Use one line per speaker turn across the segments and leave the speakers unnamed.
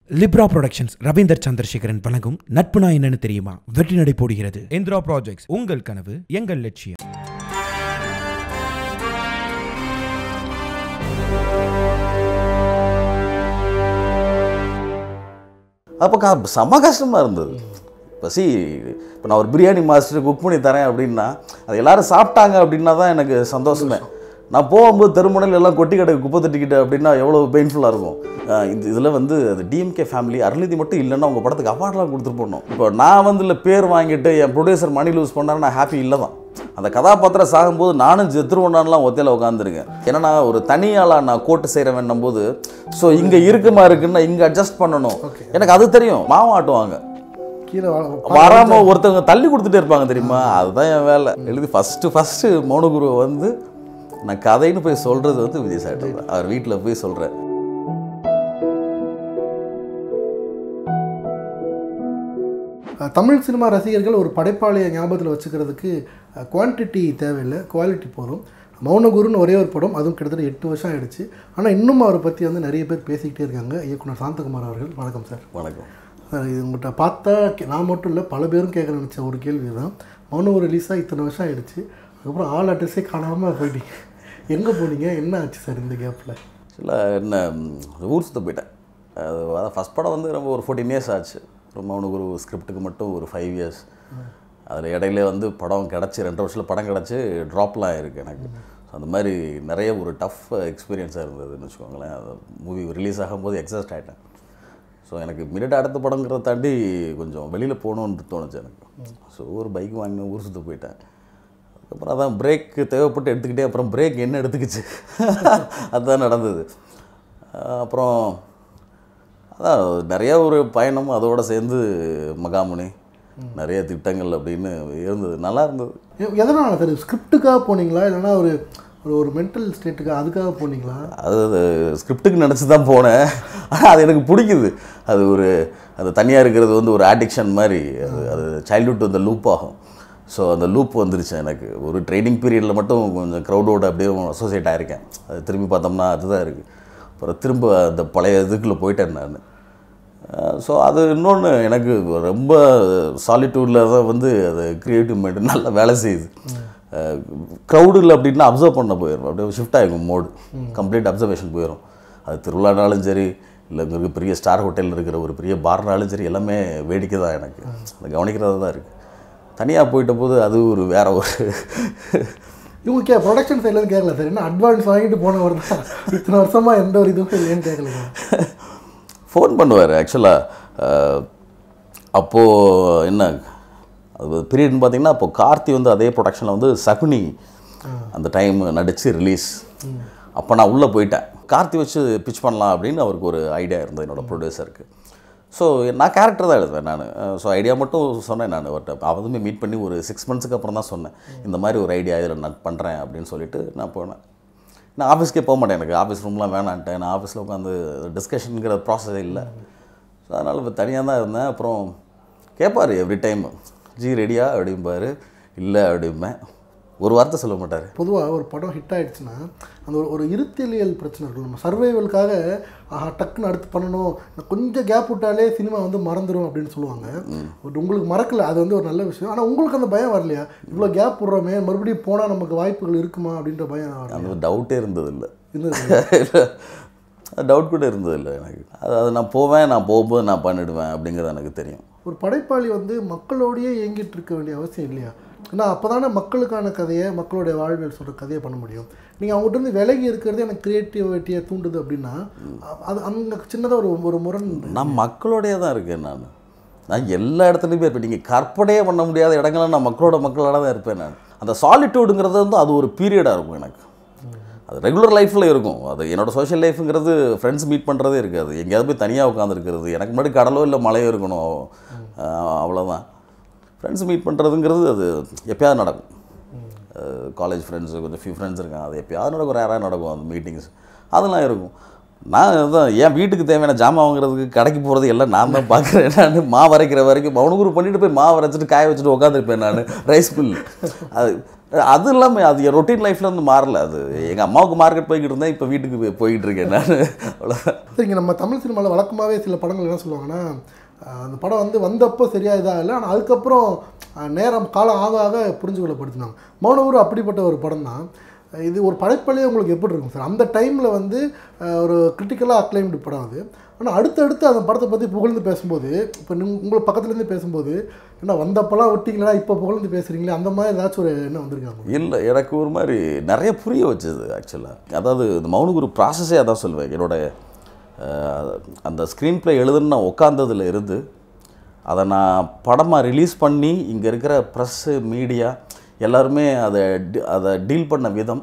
Libre productions Ravinder Chandrasekaran வழங்கும் நட்புனா என்னன்னு தெரியுமா வெற்றி நடை போடுகிறது இந்திரா ப்ராஜெக்ட்ஸ் உங்கள் கனவு எங்கள் லட்சியம்
அப்போ கா செம கஷ்டமாக இருந்தது இப்போ சி இப்போ நான் ஒரு பிரியாணி மாஸ்டர் குக் பண்ணி தரேன் அப்படின்னா அது எல்லாரும் சாப்பிட்டாங்க அப்படின்னா தான் எனக்கு சந்தோஷமே நான் போகும்போது தெருமுனையில் எல்லாம் கொட்டி கடை குப்பை தட்டிக்கிட்டு அப்படின்னா எவ்வளோ பெயின்ஃபுல்லாக இருக்கும் ஆஹ் இந்த இதில் வந்து அது டிஎம்கே ஃபேமிலி அருள்நிதி மட்டும் இல்லைன்னா உங்கள் படத்துக்கு அவார்ட்லாம் கொடுத்துட்டு போடணும் இப்போ நான் வந்து இல்லை பேர் வாங்கிட்டு என் ப்ரொடியூசர் மணி லூஸ் பண்ணாரு நான் ஹாப்பி இல்லை தான் அந்த கதாபாத்திரம் சாகும்போது நானும் செத்துருவனான்லாம் ஒத்தையில் உட்காந்துருக்கேன் ஏன்னா நான் ஒரு தனியாளாக நான் கோட்டு செய்கிறவன் போது ஸோ இங்கே இருக்குமா இருக்குன்னா இங்கே அட்ஜஸ்ட் பண்ணணும் எனக்கு அது தெரியும் மாவு ஆட்டுவாங்க
கீழே
வராம ஒருத்தவங்க தள்ளி கொடுத்துட்டே இருப்பாங்க தெரியுமா அதுதான் என் வேலை எழுதி ஃபஸ்ட்டு ஃபஸ்ட்டு மௌனகுருவை வந்து நான் கதைன்னு போய் சொல்கிறது வந்து விஜய் சார் தான் அவர் வீட்டில் போய் சொல்கிறேன்
அஹ், தமிழ் சினிமா ரசிகர்கள் ஒரு படைப்பாளியை ஞாபகத்தில் வச்சுக்கிறதுக்கு குவான்டிட்டி தேவையில்லை குவாலிட்டி போதும் மௌனகுருன்னு ஒரே ஒரு படம் அதுவும் கிட்டத்தட்ட எட்டு வருஷம் ஆயிடுச்சு ஆனால் இன்னும் அவரை பற்றி வந்து நிறைய பேர் பேசிக்கிட்டே இருக்காங்க இயக்குனர் சாந்தகுமார் அவர்கள் வணக்கம் சார்
வணக்கம்
சார் இது உங்கள்கிட்ட பார்த்தா கே- நான் மட்டும் இல்லை பல பேரும் கேட்க நினச்ச ஒரு கேள்வி தான் மௌனகுரு ரிலீஸாக இத்தனை வருஷம் ஆயிடுச்சு அதுக்கப்புறம் ஆள் அட்ரஸே காணாமல் போயிட்டீங்க எங்கே போனீங்க என்ன ஆச்சு சார் இந்த கேப்பில்
இல்லை என்ன ம், ஊர் சுத்த போயிட்டேன் அது அதான் ஃபஸ்ட் படம் வந்து ரொம்ப ஒரு ஃபோர்டீன் இயர்ஸ் ஆச்சு ஒரு மௌனகுரு ஸ்கிரிப்டுக்கு மட்டும் ஒரு ஃபைவ் இயர்ஸ் அதில் இடையில வந்து படம் கிடச்சி ரெண்டு வருஷத்தில் படம் கிடச்சி ட்ராப்லாம் இருக்குது எனக்கு ஸோ அந்த மாதிரி நிறைய ஒரு டஃப் எக்ஸ்பீரியன்ஸாக இருந்ததுன்னு வச்சுக்கோங்களேன் அந்த மூவி ரிலீஸ் ஆகும்போது எக்ஸாஸ்ட் ஆகிட்டேன் ஸோ எனக்கு இமீடியட் அடுத்த படங்கிறத தாண்டி கொஞ்சம் வெளியில் போகணுன்னு தோணுச்சு எனக்கு ஸோ ஒரு பைக் வாங்கினேன் ஊர் சுத்த போயிட்டேன் அதுக்கப்புறம் அதான் பிரேக் தேவைப்பட்டு எடுத்துக்கிட்டே அப்புறம் பிரேக் என்ன எடுத்துக்கிச்சு அதுதான் நடந்தது அஹ் அப்புறம் அதான் நிறைய ஒரு பயணம் அதோட சேர்ந்து மகாமுனி நிறைய திட்டங்கள் அப்படின்னு இருந்தது நல்லா இருந்தது
எ- எதனால சார் ஸ்கிரிப்டுக்காக போனீங்களா இல்லைன்னா ஒரு ஒரு ஒரு மென்டல் ஸ்டேட்டுக்காக அதுக்காக போனீங்களா
அது ஸ்கிரிப்டுக்கு நினச்சி தான் போனேன் ஆனால் அது எனக்கு பிடிக்குது அது ஒரு அது தனியாக இருக்கிறது வந்து ஒரு ஆடிக்ஷன் மாதிரி அது அது சைல்ட்ஹுட் வந்து லூப் ஆகும் ஸோ அந்த லூப் வந்துருச்சு எனக்கு ஒரு ட்ரைனிங் பீரியடில் மட்டும் கொஞ்சம் க்ரௌடோட அப்படியே அசோசியேட் ஆகிருக்கேன் அது திரும்பி பார்த்தோம்னா அதுதான் இருக்குது அப்புறம் திரும்ப அந்த பழைய இதுக்குள்ளே போயிட்டேன் நான் ஸோ அது இன்னொன்று எனக்கு ரொம்ப சாலிட்யூடில் தான் வந்து அது க்ரியேட்டிவ் மைண்ட் நல்லா வேலை செய்யுது க்ரௌடில் அப்படின்னா அப்சர்வ் பண்ண போயிடும் அப்படியே ஷிஃப்ட் ஆகிடும் மோடு கம்ப்ளீட் அப்சர்வேஷன் போயிடும் அது திருவிழானாலும் சரி இல்லை இங்கே இருக்க பெரிய ஸ்டார் ஹோட்டலில் இருக்கிற ஒரு பெரிய பார்னாலும் சரி எல்லாமே வேடிக்கை தான் எனக்கு அதை கவனிக்கிறது தான் இருக்குது தனியாக போயிட்ட போது அது ஒரு வேற ஒரு
இவங்க கே ப்ரொடக்ஷன் சைட்லேருந்து கேட்கல சார் என்ன அட்வான்ஸ் வாங்கிட்டு போனவர் தான் இத்தனை வருஷமாக எந்த ஒரு இதுவும் இல்லைன்னு கேட்கல
ஃபோன் பண்ணுவார் ஆக்சுவலாக அப்போது என்ன அது பீரியட்னு பார்த்தீங்கன்னா அப்போ கார்த்தி வந்து அதே ப்ரொடக்ஷனில் வந்து சகுனி அந்த டைம் நடித்து ரிலீஸ் அப்போ நான் உள்ளே போயிட்டேன் கார்த்தி வச்சு பிச் பண்ணலாம் அப்படின்னு அவருக்கு ஒரு ஐடியா இருந்தது என்னோடய ப்ரொடியூசருக்கு ஸோ நான் கேரக்டர் தான் எழுதுவேன் நான் ஸோ ஐடியா மட்டும் சொன்னேன் நான் அவர்கிட்ட அவருமே மீட் பண்ணி ஒரு சிக்ஸ் மந்த்ஸுக்கு அப்புறம் தான் சொன்னேன் இந்த மாதிரி ஒரு ஐடியா இதில் நான் பண்ணுறேன் அப்படின்னு சொல்லிட்டு நான் போனேன் நான் ஆஃபீஸ்க்கே போக மாட்டேன் எனக்கு ஆஃபீஸ் ரூம்லாம் வேணான்ட்டேன் நான் ஆஃபீஸில் உட்காந்து டிஸ்கஷனுங்கிற ப்ராசஸே இல்லை ஸோ அதனால் இப்போ தனியாக தான் இருந்தேன் அப்புறம் கேட்பார் எவ்ரி டைம் ஜி ரெடியா அப்படிம்பாரு இல்லை அப்படிம்பேன் ஒரு வார்த்தை சொல்ல மாட்டார்
பொதுவாக ஒரு படம் ஹிட் ஆயிடுச்சுன்னா அந்த ஒரு ஒரு இருத்தியலியல் பிரச்சனை இருக்கும் நம்ம சர்வைவலுக்காக ஆஹா டக்குன்னு அடுத்து பண்ணணும் நான் கொஞ்சம் கேப் விட்டாலே சினிமா வந்து மறந்துடும் அப்படின்னு சொல்லுவாங்க பட் உங்களுக்கு மறக்கல அது வந்து ஒரு நல்ல விஷயம் ஆனால் உங்களுக்கு அந்த பயம் வரலையா இவ்வளோ கேப் விட்றோமே மறுபடியும் போனால் நமக்கு வாய்ப்புகள் இருக்குமா அப்படின்ற பயம் வரலையா?
அந்த டவுட்டே இருந்ததில்லை
இருந்தது
டவுட் கூட இருந்ததில்லை எனக்கு அது அது நான் போவேன் நான் போகும்போது நான் பண்ணிடுவேன் அப்படிங்கிறது எனக்கு தெரியும்
ஒரு படைப்பாளி வந்து மக்களோடையே இயங்கிட்டு இருக்க வேண்டிய அவசியம் இல்லையா ஏன்னா அப்போ தானே மக்களுக்கான கதையை மக்களுடைய வாழ்வியல் சொல்கிற கதையை பண்ண முடியும் நீங்கள் அவங்ககிட்ட இருந்து விலகி இருக்கிறது எனக்கு கிரியேட்டிவிட்டியை தூண்டுது அப்படின்னா அ- அது அங்கே சின்னதாக ஒரு ஒரு முரண்
நான் மக்களோடயே தான் இருக்கேன் நான் நான் எல்லா இடத்துலையுமே இருப்பேன் நீங்கள் கற்பனையே பண்ண முடியாத இடங்கள்ல நான் மக்களோட மக்களோட தான் இருப்பேன் நான் அந்த சாலிட்யூடுங்கிறது வந்து அது ஒரு பீரியடாக இருக்கும் எனக்கு அது ரெகுலர் லைஃப்பில் இருக்கும் அது என்னோட சோஷியல் லைஃப்ங்கிறது ஃப்ரெண்ட்ஸ் மீட் பண்ணுறதே இருக்காது எங்கேயாவது போய் தனியாக உட்காந்துருக்கிறது எனக்கு முன்னாடி கடலோ இல்லை மலையோ இருக்கணும் ஆஹ் அவ்வளோதான் ஃப்ரெண்ட்ஸ் மீட் பண்ணுறதுங்கிறது அது எப்பயாவது நடக்கும் காலேஜ் ஃப்ரெண்ட்ஸு கொஞ்சம் ஃபியூ ஃப்ரெண்ட்ஸ் இருக்காங்க அது எப்பயாவது நடக்கும் ரேராக நடக்கும் அந்த மீட்டிங்ஸ் அதெல்லாம் இருக்கும் நான் தான் என் வீட்டுக்கு தேவையான ஜாமான் வாங்குறதுக்கு கடைக்கு போகிறது எல்லாம் நான் தான் பார்க்குறேன் நான் மாவு அரைக்கிற வரைக்கும் மௌனகுரு பண்ணிட்டு போய் மாவு அரைச்சிட்டு காய வச்சுட்டு உட்காந்துருப்பேன் நான் ரைஸ் மில் அது அது இல்லாமல் அது என் ரொட்டீன் லைஃப்ல இருந்து மாறல அது எங்கள் அம்மாவுக்கு மார்க்கெட் போய்கிட்டு இருந்தேன் இப்போ வீட்டுக்கு போய்- போயிட்டு இருக்கேன் நான் அவ்வளோதான்
சரிங்க நம்ம தமிழ் சினிமாவில் வழக்கமாகவே சில படங்கள் என்ன சொல்லுவாங்கன்னா அஹ், அந்த படம் வந்து வந்தப்போ சரியா இதாக இல்லை ஆனால் அதுக்கப்புறம் அஹ், நேரம் காலம் ஆக ஆக புரிஞ்சு கொள்ளப்படுத்தினாங்க மௌனவூர் அப்படிப்பட்ட ஒரு படம் தான் இது ஒரு படைப்பாளியே உங்களுக்கு எப்படி இருக்கும் சார் அந்த டைமில் வந்து அஹ், ஒரு கிரிட்டிக்கலாக அக்ளைம்டு படம் அது ஆனால் அடுத்தடுத்து அந்த படத்தை பற்றி புகழ்ந்து பேசும்போது இப்போ நீங்க உங்களை பக்கத்துலேருந்து பேசும்போது என்ன வந்தப்பெல்லாம் விட்டீங்களா இப்போ புகழ்ந்து பேசுகிறீங்களே அந்த மாதிரி ஏதாச்சும் ஒரு எண்ணம் வந்திருக்காங்க
இல்லை எனக்கு ஒரு மாதிரி நிறைய புரிய வச்சது ஆக்சுவலாக அதாவது இந்த மௌனகுரு ப்ராசஸே அதான் சொல்லுவேன் என்னோட அஹ், அந்த ஸ்க்ரீன் ப்ளே எழுதுன்னு நான் உட்காந்ததுல இருந்து அதை நான் படமாக ரிலீஸ் பண்ணி இங்கே இருக்கிற ப்ரெஸ்ஸு மீடியா எல்லாருமே அதை டி- அதை டீல் பண்ண விதம்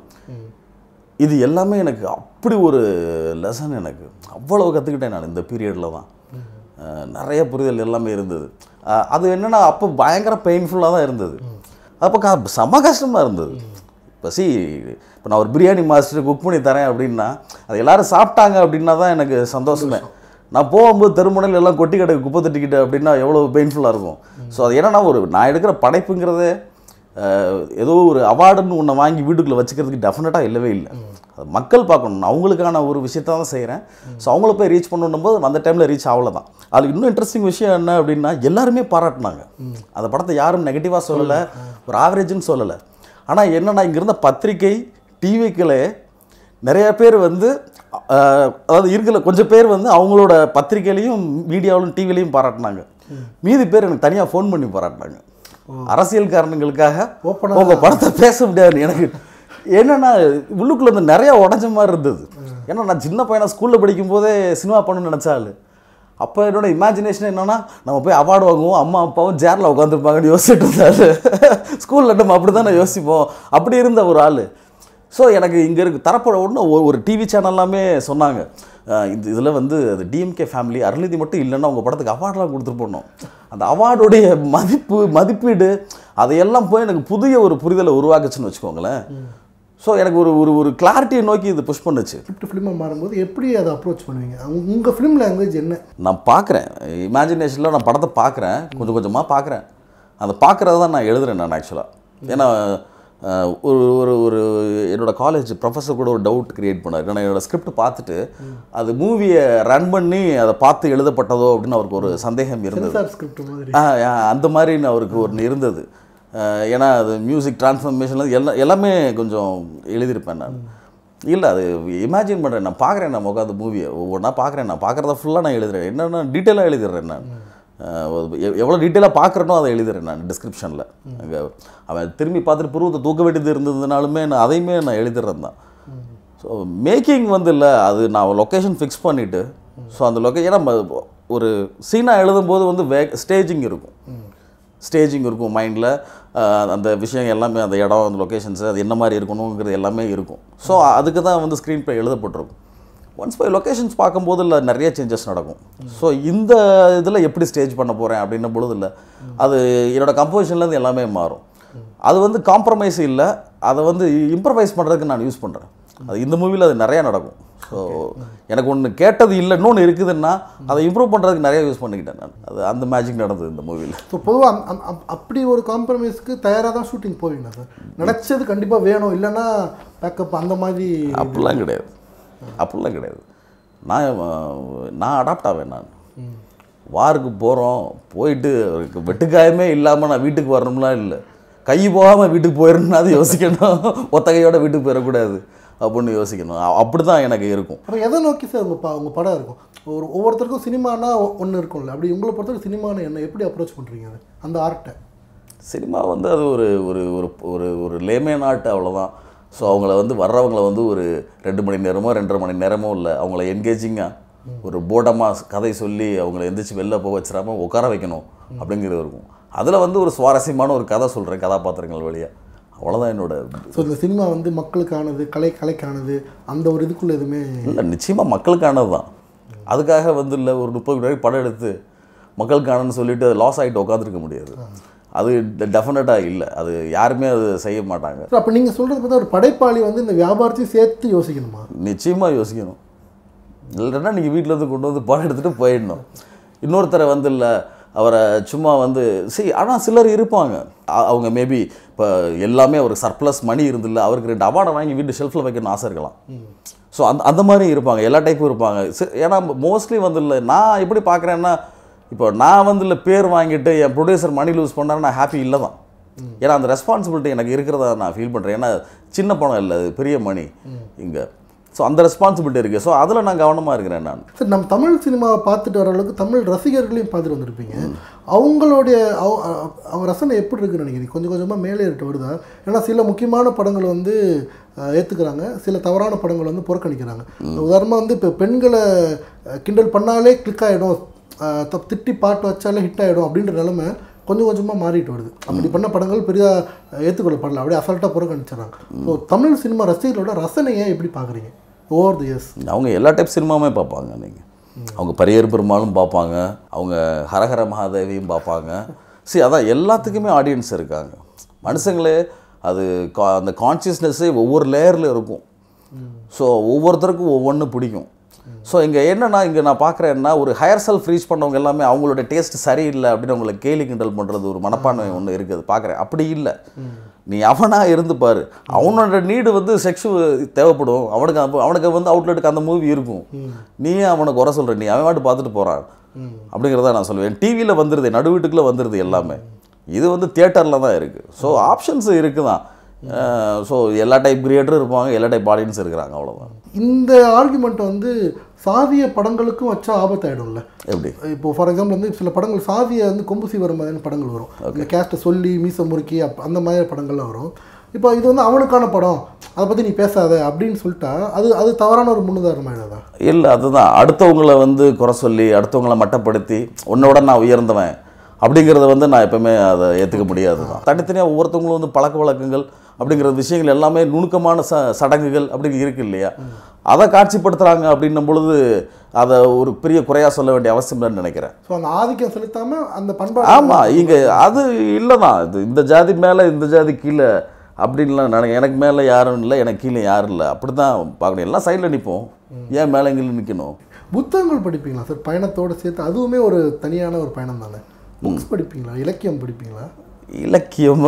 இது எல்லாமே எனக்கு அப்படி ஒரு லெசன் எனக்கு அவ்வளவு கற்றுக்கிட்டேன் நான் இந்த பீரியடில் தான் அஹ், நிறைய புரிதல் எல்லாமே இருந்தது அஹ், அது என்னென்னா அப்போ பயங்கர பெயின்ஃபுல்லாக தான் இருந்தது அப்போ க செம கஷ்டமாக இருந்தது இப்போ சி இப்போ நான் ஒரு பிரியாணி மாஸ்டர் குக் பண்ணி தரேன் அப்படின்னா அது எல்லாரும் சாப்பிட்டாங்க அப்படின்னா தான் எனக்கு சந்தோஷமே நான் போகும்போது தெருமுனையில் எல்லாம் கொட்டி கிடக்கு குப்பை தட்டிக்கிட்டு அப்படின்னா எவ்வளோ பெயின்ஃபுல்லாக இருக்கும் ஸோ அது என்னன்னா ஒரு நான் எடுக்கிற படைப்புங்கிறதே அஹ், ஏதோ ஒரு அவார்டுன்னு ஒன்று வாங்கி வீட்டுக்குள்ளே வச்சுக்கிறதுக்கு டெஃபினட்டாக இல்லவே இல்லை அது மக்கள் பார்க்கணும் நான் அவங்களுக்கான ஒரு விஷயத்தை தான் செய்கிறேன் ஸோ அவங்கள போய் ரீச் பண்ணணும் போது அந்த டைமில் ரீச் ஆகல தான் அது இன்னும் இன்ட்ரெஸ்டிங் விஷயம் என்ன அப்படின்னா எல்லாருமே பாராட்டினாங்க அந்த படத்தை யாரும் நெகட்டிவாக சொல்லலை ஒரு ஆவரேஜ்னு சொல்லலை ஆனால் என்னன்னா இங்க இருந்த பத்திரிகை டிவிக்களே நிறைய பேர் வந்து அஹ், அதாவது இருக்கிற கொஞ்சம் பேர் வந்து அவங்களோட பத்திரிக்கையிலையும் மீடியாவிலும் டிவிலையும் பாராட்டினாங்க மீதி பேர் எனக்கு தனியாக ஃபோன் பண்ணி பாராட்டினாங்க அரசியல் காரணங்களுக்காக
Open-ஆ-
உங்க படத்தை பேச முடியாது எனக்கு என்னன்னா உள்ளுக்குள்ள வந்து நிறைய உடஞ்ச மாதிரி இருந்தது ஏன்னா நான் சின்ன பையனா ஸ்கூலில் படிக்கும் போதே சினிமா பண்ணணும்னு நினச்சாள் அப்போ என்னோட இமேஜினேஷன் என்னன்னா நம்ம போய் அவார்டு வாங்குவோம் அம்மா அப்பாவும் சேரில் உட்காந்துருப்பாங்கன்னு யோசிச்சுட்டு இருந்தாரு ஸ்கூலில் நம்ம அப்படி தானே யோசிப்போம் அப்படி இருந்த ஒரு ஆள் ஸோ எனக்கு இங்கே இருக்கு தரப்போட ஒன்று ஒரு ஒரு டிவி சேனல்லாமே சொன்னாங்க அஹ் இந்த இதில் வந்து அது டிஎம்கே ஃபேமிலி அருள்நிதி மட்டும் இல்லைன்னா உங்கள் படத்துக்கு அவார்டெலாம் கொடுத்துட்டு போனோம் அந்த அவார்டுடைய மதிப்பு மதிப்பீடு அதையெல்லாம் போய் எனக்கு புதிய ஒரு புரிதலை உருவாக்குச்சுன்னு வச்சுக்கோங்களேன் ஸோ எனக்கு ஒரு ஒரு ஒரு கிளாரிட்டியை நோக்கி இது புஷ் பண்ணுச்சு
ஸ்கிரிப்ட் ஃபிலிமாக மாறும்போது எப்படி அதை அப்ரோச் பண்ணுவீங்க உங்கள் ஃபிலிம் லாங்குவேஜ் என்ன
நான் பார்க்குறேன் இமேஜினேஷனில் நான் படத்தை பார்க்குறேன் கொஞ்சம் கொஞ்சமாக பார்க்குறேன் அந்த பார்க்குறத தான் நான் எழுதுறேன் நான் ஆக்சுவலாக ஏன்னா அஹ், ஒரு ஒரு ஒரு என்னோட காலேஜ் ப்ரொஃபஸர் கூட ஒரு டவுட் கிரியேட் பண்ணார் ஏன்னா என்னோட ஸ்கிரிப்ட் பார்த்துட்டு அது மூவியை ரன் பண்ணி அதை பார்த்து எழுதப்பட்டதோ அப்படின்னு அவருக்கு ஒரு சந்தேகம் இருந்தது
சென்சார் ஸ்கிரிப்ட் மாதிரி
ஆ ஆ, அந்த மாதிரி அவருக்கு ஒன்று இருந்தது அஹ், ஏன்னா அது மியூசிக் டிரான்ஸ்ஃபர்மேஷன் எல்லாம் எல்லாமே கொஞ்சம் எழுதியிருப்பேன் நான் இல்லை அது இமேஜின் பண்ணுறேன் நான் பார்க்குறேன் நான் உட்காந்து மூவியை ஒவ்வொன்றா பார்க்குறேன் நான் பார்க்குறத ஃபுல்லாக நான் எழுதுறேன் என்னென்ன டீட்டெயிலாக எழுதிடுறேன் நான் அஹ், எவ்- எவ்வளோ டீட்டெயிலாக பார்க்குறனோ அதை எழுதுறேன் நான் டிஸ்கிரிப்ஷனில் அங்கே அவன் திரும்பி பார்த்துட்டு புருவத்தை தூக்க வேண்டியது இருந்ததுனாலுமே நான் அதையுமே நான் எழுதிடுறேன் தான் ஸோ மேக்கிங் வந்து இல்லை அது நான் லொக்கேஷன் ஃபிக்ஸ் பண்ணிவிட்டு ஸோ அந்த லொக்கே ஏன்னா ம- ஒரு சீனாக எழுதும்போது வந்து வே ஸ்டேஜிங் இருக்கும் ஸ்டேஜிங் இருக்கும் மைண்டில் அந்த விஷயம் எல்லாமே அந்த இடம் அந்த லொக்கேஷன்ஸு அது என்ன மாதிரி இருக்கணுங்கிறது எல்லாமே இருக்கும் ஸோ அதுக்கு தான் வந்து ஸ்க்ரீன் ப்ளே எழுதப்பட்டிருக்கும் ஒன்ஸ் போய் லொக்கேஷன்ஸ் பார்க்கும்போது இல்லை நிறைய சேஞ்சஸ் நடக்கும் ஸோ இந்த இதில் எப்படி ஸ்டேஜ் பண்ண போகிறேன் அப்படின்ன பொழுது இல்லை அது என்னோட கம்போசிஷன்லேருந்து எல்லாமே மாறும் அது வந்து காம்ப்ரமைஸ் இல்லை அதை வந்து இம்ப்ரவைஸ் பண்ணுறதுக்கு நான் யூஸ் பண்ணுறேன் அது இந்த மூவியில் அது நிறையா நடக்கும் ஸோ எனக்கு ஒன்று கேட்டது இல்லை இன்னொன்று இருக்குதுன்னா அதை இம்ப்ரூவ் பண்ணுறதுக்கு நிறைய யூஸ் பண்ணிக்கிட்டேன் நான் அது அந்த மேஜிக் நடந்தது இந்த மூவியில்
ஸோ பொதுவாக அப்படி ஒரு காம்ப்ரமைஸ்க்கு தயாராக தான் ஷூட்டிங் போவீங்களா சார் நினச்சது கண்டிப்பாக வேணும் இல்லைன்னா பேக்கப் அந்த மாதிரி
அப்படிலாம் கிடையாது அப்படிலாம் கிடையாது நான் அஹ், நான் அடாப்ட் ஆவேன் நான் வாருக்கு போகிறோம் போயிட்டு அவருக்கு வெட்டுக்காயமே இல்லாமல் நான் வீட்டுக்கு வரணும்லாம் இல்லை கை போகாமல் வீட்டுக்கு போயிடணும்னா அது யோசிக்கணும் ஒத்த கையோட வீட்டுக்கு போயிடக்கூடாது அப்படின்னு யோசிக்கணும் அப்படி தான் எனக்கு இருக்கும்
அப்போ எதை நோக்கி சார் உங்கள் பா உங்கள் படம் இருக்கும் ஒரு ஒவ்வொருத்தருக்கும் சினிமானா ஒன்று இருக்கும்ல அப்படி உங்களை பொறுத்தவரைக்கும் சினிமான்னு என்ன எப்படி அப்ரோச் பண்ணுறீங்க அது அந்த ஆர்ட்டை
சினிமா வந்து அது ஒரு ஒரு ஒரு ஒரு ஒரு லேமே நாட்டு அவ்வளோதான் ஸோ அவங்கள வந்து வர்றவங்கள வந்து ஒரு ரெண்டு மணி நேரமோ ரெண்டரை மணி நேரமோ இல்லை அவங்கள என்கேஜிங்காக ஒரு போர்டமாக கதை சொல்லி அவங்கள எந்திரிச்சு வெளில போக வச்சிடாம உட்கார வைக்கணும் அப்படிங்கிறது இருக்கும் அதில் வந்து ஒரு சுவாரஸ்யமான ஒரு கதை சொல்கிறேன் கதாபாத்திரங்கள் வழியாக அவ்வளோதான் என்னோட
ஸோ இந்த சினிமா வந்து மக்களுக்கானது கலை கலைக்கானது அந்த ஒரு இதுக்குள்ள எதுவுமே
இல்லை நிச்சயமாக மக்களுக்கானது தான் அதுக்காக வந்து இல்லை ஒரு முப்பது கோடி ரூபாய்க்கு படம் எடுத்து மக்களுக்கானன்னு சொல்லிட்டு லாஸ் ஆகிட்டு உட்காந்துருக்க முடியாது அது டெஃபினட்டாக இல்லை அது யாருமே அது செய்ய மாட்டாங்க
சார் அப்போ நீங்கள் சொல்கிறது பார்த்தா ஒரு படைப்பாளி வந்து இந்த வியாபாரத்தையும் சேர்த்து யோசிக்கணுமா
நிச்சயமாக யோசிக்கணும் இல்லைன்னா நீங்கள் வீட்டில் இருந்து கொண்டு வந்து படம் எடுத்துகிட்டு போயிடணும் இன்னொருத்தரை வந்து இல்லை அவரை சும்மா வந்து சரி ஆனால் சிலர் இருப்பாங்க அ- அவங்க மேபி இப்போ எல்லாமே ஒரு சர்ப்ளஸ் மணி இருந்தில்ல அவருக்கு ரெண்டு அவார்டை வாங்கி வீட்டு ஷெல்ஃபில் வைக்கணும்னு ஆசை இருக்கலாம் ஸோ அந்த அந்த மாதிரி இருப்பாங்க எல்லா டைப்பும் இருப்பாங்க சி- ஏன்னா மோஸ்ட்லி வந்து இல்லை நான் எப்படி பார்க்குறேன்னா இப்போ நான் வந்து இல்லை பேர் வாங்கிட்டு என் ப்ரொடியூசர் மணி லூஸ் பண்ணாரு நான் ஹாப்பி இல்லை தான் ஏன்னா அந்த ரெஸ்பான்சிபிலிட்டி எனக்கு இருக்கிறதா நான் ஃபீல் பண்ணுறேன் ஏன்னா சின்ன பணம் இல்லை அது பெரிய மணி இங்கே ஸோ அந்த ரெஸ்பான்சிபிலிட்டி இருக்குது ஸோ அதில் நான் கவனமாக இருக்கிறேன் நான்
சரி நம்ம தமிழ் சினிமாவை பார்த்துட்டு வர அளவுக்கு தமிழ் ரசிகர்களையும் பார்த்துட்டு வந்திருப்பீங்க அவங்களுடைய அவ- அ- அவங்க ரசனை எப்படி இருக்குன்னு நினைக்கிறீங்க கொஞ்சம் கொஞ்சமாக மேலே ஏறிட்டு வருதா ஏன்னா சில முக்கியமான படங்கள் வந்து அஹ், ஏத்துக்கிறாங்க சில தவறான படங்கள் வந்து புறக்கணிக்கிறாங்க உதாரணமாக வந்து இப்போ பெண்களை அஹ், கிண்டல் பண்ணாலே கிளிக் ஆகிடும் திட்டி பாட்டு வச்சாலே ஹிட் ஆகிடும் அப்படின்ற நிலைமை கொஞ்சம் கொஞ்சமாக மாறிட்டு வருது அப்படி பண்ண படங்கள் பெரிதாக ஏற்றுக்கொள்ளப்படல அப்படியே அசால்ட்டாக புறக்கணிச்சிடறாங்க ஸோ தமிழ் சினிமா ரசிகர்களோட ரசனையை எப்படி பார்க்குறீங்க ஓவர் தி இயர்ஸ்
அவங்க எல்லா டைப் சினிமாவுமே பார்ப்பாங்க நீங்கள் அவங்க பரியர் பெருமாளும் பார்ப்பாங்க அவங்க ஹரஹர மகாதேவியும் பார்ப்பாங்க சரி அதான் எல்லாத்துக்குமே ஆடியன்ஸ் இருக்காங்க மனுஷங்களே அது கா- அந்த கான்சியஸ்னஸ்ஸே ஒவ்வொரு லேயரில் இருக்கும் ஸோ ஒவ்வொருத்தருக்கும் ஒவ்வொன்று பிடிக்கும் ஸோ இங்கே என்னன்னா இங்கே நான் பார்க்குறேன்னா ஒரு ஹையர் செல்ஃப் ரீச் பண்ணவங்க எல்லாமே அவங்களோட டேஸ்ட் சரியில்லை அப்படின்னு அவங்கள கேலி கிண்டல் பண்ணுறது ஒரு மனப்பான்மை ஒன்று இருக்குது பார்க்குறேன் அப்படி இல்லை நீ அவனாக இருந்து பாரு அவனோட நீடு வந்து செக்ஷு தேவைப்படும் அவனுக்கு அப்ப- அவனுக்கு வந்து அவுட்லெட்டுக்கு அந்த மூவி இருக்கும் நீ ஏன் அவனை குறை சொல்கிற நீ அவன் வாட்டு பார்த்துட்டு போகிறான் அப்படிங்கிறத நான் சொல்லுவேன் டிவியில் வந்துடுது நடு வீட்டுக்குள்ளே வந்துடுது எல்லாமே இது வந்து தியேட்டரில் தான் இருக்குது ஸோ ஆப்ஷன்ஸ் இருக்குது தான் ஸோ எல்லா டைப் கிரியேட்டரும் இருப்பாங்க எல்லா டைப் ஆடியன்ஸ் இருக்கிறாங்க அவ்வளோதான்
இந்த ஆர்குமெண்ட் வந்து சாதிய படங்களுக்கும் வச்சா ஆபத்தாயிடும்ல
எப்படி
இப்போ ஃபார் எக்ஸாம்பிள் வந்து சில படங்கள் சாதியை வந்து கொம்பு சீவர மாதிரியான படங்கள் வரும் இந்த கேஸ்ட்டை சொல்லி மீச முறுக்கி அப் அந்த மாதிரி படங்கள்லாம் வரும் இப்போ இது வந்து அவனுக்கான படம் அதை பற்றி நீ பேசாத அப்படின்னு சொல்லிட்டா அது அது தவறான ஒரு முன்னுதாரணமாயிடாதா
இல்லை அதுதான் அடுத்தவங்கள வந்து குறை சொல்லி அடுத்தவங்கள மட்டப்படுத்தி உன்னோட நான் உயர்ந்தவன் அப்படிங்கிறத வந்து நான் எப்பவுமே அதை ஏற்றுக்க முடியாது தான் தனித்தனியாக ஒவ்வொருத்தவங்களும் வந்து பழக்க வழக்கங்கள் அப்படிங்கிற விஷயங்கள் எல்லாமே நுணுக்கமான ச சடங்குகள் அப்படி இருக்கு இல்லையா அதை காட்சிப்படுத்துகிறாங்க அப்படின்னும் பொழுது அதை ஒரு பெரிய குறையாக சொல்ல வேண்டிய அவசியம் இல்லைன்னு நினைக்கிறேன்
ஸோ அந்த ஆதிக்கம் செலுத்தாமல் அந்த பண்பாடு
ஆமாம் இங்கே அது இல்லை தான் இது இந்த ஜாதி மேலே இந்த ஜாதி கீழே அப்படின்லாம் நினை எனக்கு மேலே யாரும் இல்லை எனக்கு கீழே யாரும் இல்லை அப்படி தான் பார்க்கணும் எல்லாம் சைடில் நிற்போம் ஏன் மேலே எங்கே நிற்கணும்
புத்தகங்கள் படிப்பீங்களா சார் பயணத்தோடு சேர்த்து அதுவுமே ஒரு தனியான ஒரு பயணம் தானே புக்ஸ் படிப்பீங்களா இலக்கியம் படிப்பீங்களா
இலக்கியம்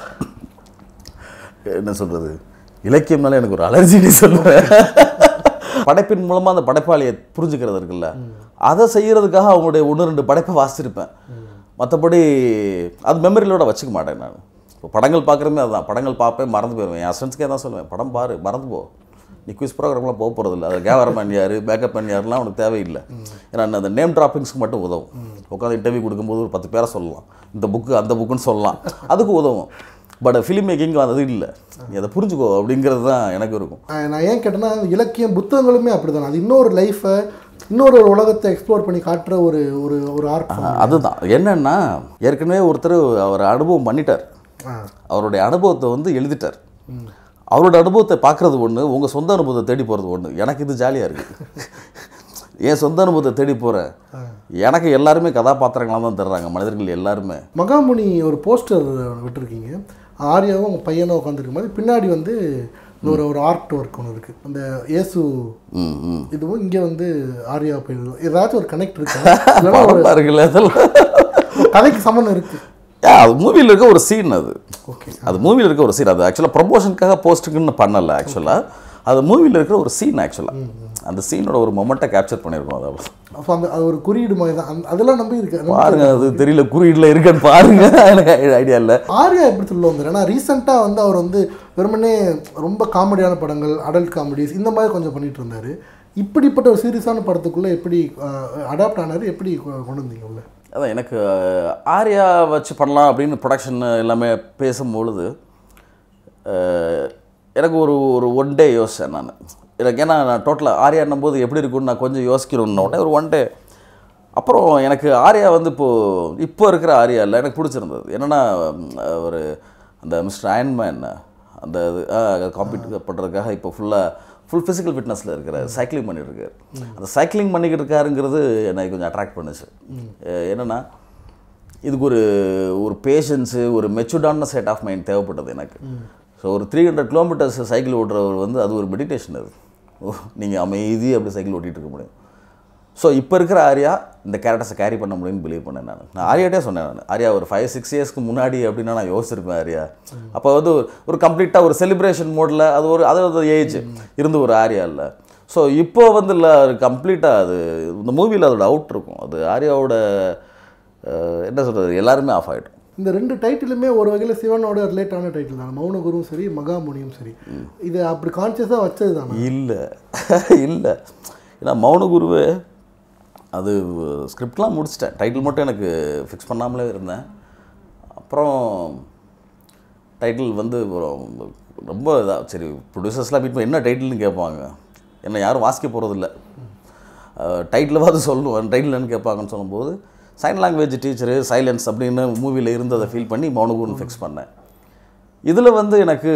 என்ன சொல்கிறது இலக்கியம்னால எனக்கு ஒரு அலர்ஜின்னு சொல்லுவேன் படைப்பின் மூலமாக அந்த படைப்பாளியை புரிஞ்சுக்கிறது இருக்குல்ல அதை செய்யறதுக்காக அவங்களுடைய ஒன்று ரெண்டு படைப்பை வாசிச்சிருப்பேன் மற்றபடி அது மெமரியிலோட வச்சுக்க மாட்டேன் நான் இப்போ படங்கள் பார்க்குறமே அதுதான் படங்கள் பார்ப்பேன் மறந்து போயிடுவேன் என் ஹஸ்பண்ட்ஸ்க்கே தான் சொல்லுவேன் படம் பாரு மறந்து போ நீ குவிஸ் ப்ரோக்ராம்லாம் போக போகிறதில்ல அது கேமராமேன் யார் பேக்கப் மேன் யாருலாம் அவனுக்கு தேவையில்லை ஏன்னா அந்த நேம் டிராப்பிங்ஸ்க்கு மட்டும் உதவும் உட்காந்து இன்டர்வியூ கொடுக்கும்போது ஒரு பத்து பேரை சொல்லலாம் இந்த புக்கு அந்த புக்குன்னு சொல்லலாம் அதுக்கு உதவும் பட் ஃபிலிம் மேக்கிங் அது இல்லை நீ அதை புரிஞ்சுக்கோ அப்படிங்கிறது தான் எனக்கு இருக்கும்
ஆஹ் நான் ஏன் கேட்டேன்னா இலக்கியம் புத்தகங்களுமே அப்படிதான் அது இன்னொரு லைஃப்பை இன்னொரு ஒரு உலகத்தை எக்ஸ்ப்ளோர் பண்ணி காட்டுற ஒரு ஒரு ஒரு ஆர்ட்
அதுதான் என்னன்னா ஏற்கனவே ஒருத்தர் அவர் அனுபவம் பண்ணிட்டார் அவருடைய அனுபவத்தை வந்து எழுதிட்டார் அவரோட அனுபவத்தை பார்க்குறது ஒன்று உங்கள் சொந்த அனுபவத்தை தேடி போகிறது ஒன்று எனக்கு இது ஜாலியாக இருக்குது என் சொந்த அனுபவத்தை தேடி போகிறேன் எனக்கு எல்லாருமே கதாபாத்திரங்களாக தான் தர்றாங்க மனிதர்கள் எல்லாருமே
மகாமுனி ஒரு போஸ்டர் விட்டுருக்கீங்க ஆர்யாவும் அவங்க பையனும் உட்காந்துருக்க மாதிரி பின்னாடி வந்து ஒரு ஒரு ஆர்ட் ஒர்க் ஒன்று இருக்குது அந்த இயேசு
ம் ம்
இதுவும் இங்கே வந்து ஆர்யா போயிடுது ஏதாச்சும் ஒரு கனெக்ட் இருக்கா இல்லைன்னா ஒரு
பரவாயில்ல இருக்குல்ல அதெல்லாம்
ஒரு கதைக்கு சம்மந்தம் இருக்குது
Yeah, அது மூவியில் இருக்க ஒரு சீன் அது
ஓகே
அது மூவியில் இருக்க ஒரு சீன் அது ஆக்சுவலாக ப்ரொமோஷனுக்காக போஸ்ட்டுக்குன்னு பண்ணலை ஆக்சுவலாக அது மூவியில் இருக்கிற ஒரு சீன் ஆக்சுவலாக அந்த சீனோட ஒரு மொமெண்ட்டை கேப்சர் பண்ணியிருக்கோம் அது அவ்வளோ
அப்போ அந்த அது ஒரு குறியீடு மாதிரி தான் அந்த அதெல்லாம் நம்பி இருக்கு
பாருங்க அது தெரியல குறியீடில் இருக்கான்னு பாருங்க எனக்கு ஐடியா இல்லை
ஆர்யா எப்படி சொல்ல வந்தார் ஏன்னா ரீசெண்டாக வந்து அவர் வந்து வெறுமனே ரொம்ப காமெடியான படங்கள் அடல்ட் காமெடிஸ் இந்த மாதிரி கொஞ்சம் பண்ணிட்டு இருந்தார் இப்படிப்பட்ட ஒரு சீரியஸான படத்துக்குள்ளே எப்படி அடாப்ட் ஆனார் எப்படி கொ- கொண்டு வந்தீங்க உள்ள
அதான் எனக்கு அஹ், ஆர்யா வச்சு பண்ணலாம் அப்படின்னு ப்ரொடக்ஷன் எல்லாமே பேசும்பொழுது அஹ், எனக்கு ஒரு ஒரு ஒன் டே யோசித்தேன் நான் எனக்கு ஏன்னா நான் டோட்டலாக ஆர்யான்னும் போது எப்படி இருக்கும்னு நான் கொஞ்சம் யோசிக்கணும்னு உடனே ஒரு ஒன் டே அப்புறம் எனக்கு ஆர்யா வந்து இப்போது இப்போ இருக்கிற ஆர்யா இல்லை எனக்கு பிடிச்சிருந்தது என்னென்னா ஒரு அந்த மிஸ்டர் அயன்மேன் அந்த இது காம்பீட் பண்ணுறதுக்காக இப்போ ஃபுல்லாக ஃபுல் ஃபிசிக்கல் ஃபிட்னஸில் இருக்கிற சைக்கிளிங் பண்ணிட்டு இருக்காரு அந்த சைக்கிளிங் பண்ணிக்கிட்டு இருக்காருங்கிறது என்னை கொஞ்சம் அட்ராக்ட் பண்ணுச்சு அஹ் என்னன்னா இதுக்கு ஒரு ஒரு பேஷன்ஸு ஒரு மெச்சூர்டான ஸ்டேட் ஆஃப் மைண்ட் தேவைப்பட்டது எனக்கு ஸோ ஒரு த்ரீ ஹண்ட்ரட் கிலோமீட்டர்ஸ் சைக்கிள் ஓட்டுறவர் வந்து அது ஒரு மெடிடேஷன் அது நீங்கள் அமைதி அப்படி சைக்கிள் ஓட்டிகிட்டு இருக்க முடியும் ஸோ இப்போ இருக்கிற ஆர்யா இந்த கேரக்டர்ஸை கேரி பண்ண முடியும்னு பிலீவ் பண்ணேன் நான் நான் ஆர்யாட்டே சொன்னேன் நான் ஆர்யா ஒரு ஃபைவ் சிக்ஸ் இயர்ஸ்க்கு முன்னாடி அப்படின்னா நான் யோசிச்சிருப்பேன் ஆர்யா அப்போ வந்து ஒரு- ஒரு கம்ப்ளீட்டாக ஒரு செலிப்ரேஷன் மோடில் அது ஒரு அது ஒரு ஏஜ் இருந்து ஒரு ஆர்யா இல்லை ஸோ இப்போ வந்து இல்லை கம்ப்ளீட்டாக அது இந்த மூவியில் அதோட அவுட் இருக்கும் அது ஆர்யாவோட அஹ், என்ன சொல்கிறது எல்லாருமே ஆஃப் ஆகிடும்
இந்த ரெண்டு டைட்டிலுமே ஒரு வகையில் சிவனோட ரிலேட்டான டைட்டில் தான் மௌனகுருவும் சரி மகாமுனியும் சரி இது அப்படி கான்சியஸாக வச்சது தானே
இல்லை இல்லை ஏன்னா மௌனகுருவே அது ஸ்கிரிப்ட்லாம் முடிச்சிட்டேன் டைட்டில் மட்டும் எனக்கு ஃபிக்ஸ் பண்ணாமலே இருந்தேன் அப்புறம் டைட்டில் வந்து ஒரு- ரொம்ப இதாக சரி ப்ரொடியூசர்ஸ்லாம் மீட் பண்ணி என்ன டைட்டில்னு கேட்பாங்க என்ன யாரும் வாசிக்க போகிறதில்ல டைட்டிலாவது சொல்லுவேன் டைட்டில்னு கேட்பாங்கன்னு சொல்லும்போது சைன் லாங்குவேஜ் டீச்சரு சைலன்ஸ் அப்படின்னு மூவியில் இருந்ததை ஃபீல் பண்ணி மௌனகுருன்னு ஃபிக்ஸ் பண்ணேன் இதில் வந்து எனக்கு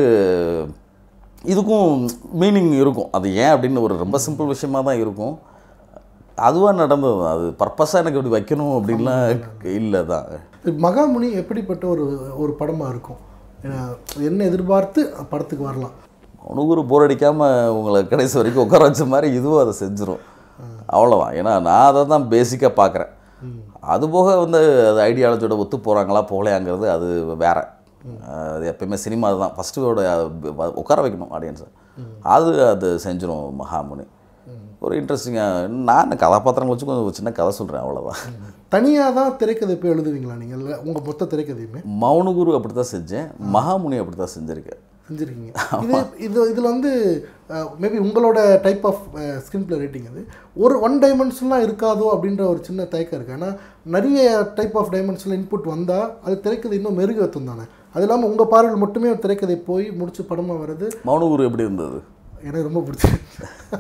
இதுக்கும் மீனிங் இருக்கும் அது ஏன் அப்படின்னு ஒரு ரொம்ப சிம்பிள் விஷயமா தான் இருக்கும் அதுவாக நடந்தது தான். அது பர்பஸாக எனக்கு இப்படி வைக்கணும் அப்படின்லாம் இல்லை தான்
இப்ப மகாமுனி எப்படிப்பட்ட ஒரு ஒரு படமாக இருக்கும் ஏன்னா, என்ன எதிர்பார்த்து படத்துக்கு வரலாம்
உனக்கு ஒரு போர் அடிக்காமல் உங்களை கடைசி வரைக்கும் உட்கார வச்ச மாதிரி இதுவும் அதை செஞ்சிரும் அவ்வளோதான் ஏன்னா நான் அதை தான் பேசிக்காக பார்க்குறேன் அது போக வந்து அது ஐடியாலஜியோட ஒத்து போகிறாங்களா போகலையாங்கிறது அது வேற அது எப்பயுமே சினிமா தான் ஃபஸ்ட்டோட உட்கார வைக்கணும் ஆடியன்ஸை அது அது செஞ்சிரும் மகாமுனி ஒரு இன்ட்ரெஸ்டிங்காக நான் கதாபாத்திரங்கள் வச்சு கொஞ்சம் ஒரு சின்ன கதை சொல்கிறேன் அவ்வளோதான்
தனியாக தான் திரைக்கதை போய் எழுதுவீங்களா நீங்கள் இல்லை உங்கள் மொத்த திரைக்கதையுமே
மௌனகுரு அப்படி தான் செஞ்சேன் மகாமுனி அப்படி தான் செஞ்சுருக்கேன்
செஞ்சுருக்கீங்க இது இது இதில் வந்து மேபி உங்களோட type of screenplay rating அது ஒரு ஒன் டைமென்ஷன்லாம் இருக்காதோ அப்படின்ற ஒரு சின்ன தயக்கம் இருக்குது ஏன்னா நிறைய டைப் ஆஃப் டைமென்ஷனில் இன்புட் வந்தால் அது திரைக்கதை இன்னும் மெருகேற்றும் தானே அது இல்லாமல் உங்கள் பார்வையில் மட்டுமே ஒரு திரைக்கதை போய் முடிச்சு படமாக வர்றது
மௌனகுரு எப்படி இருந்தது
எனக்கு ரொம்ப பிடிச்சிருக்கு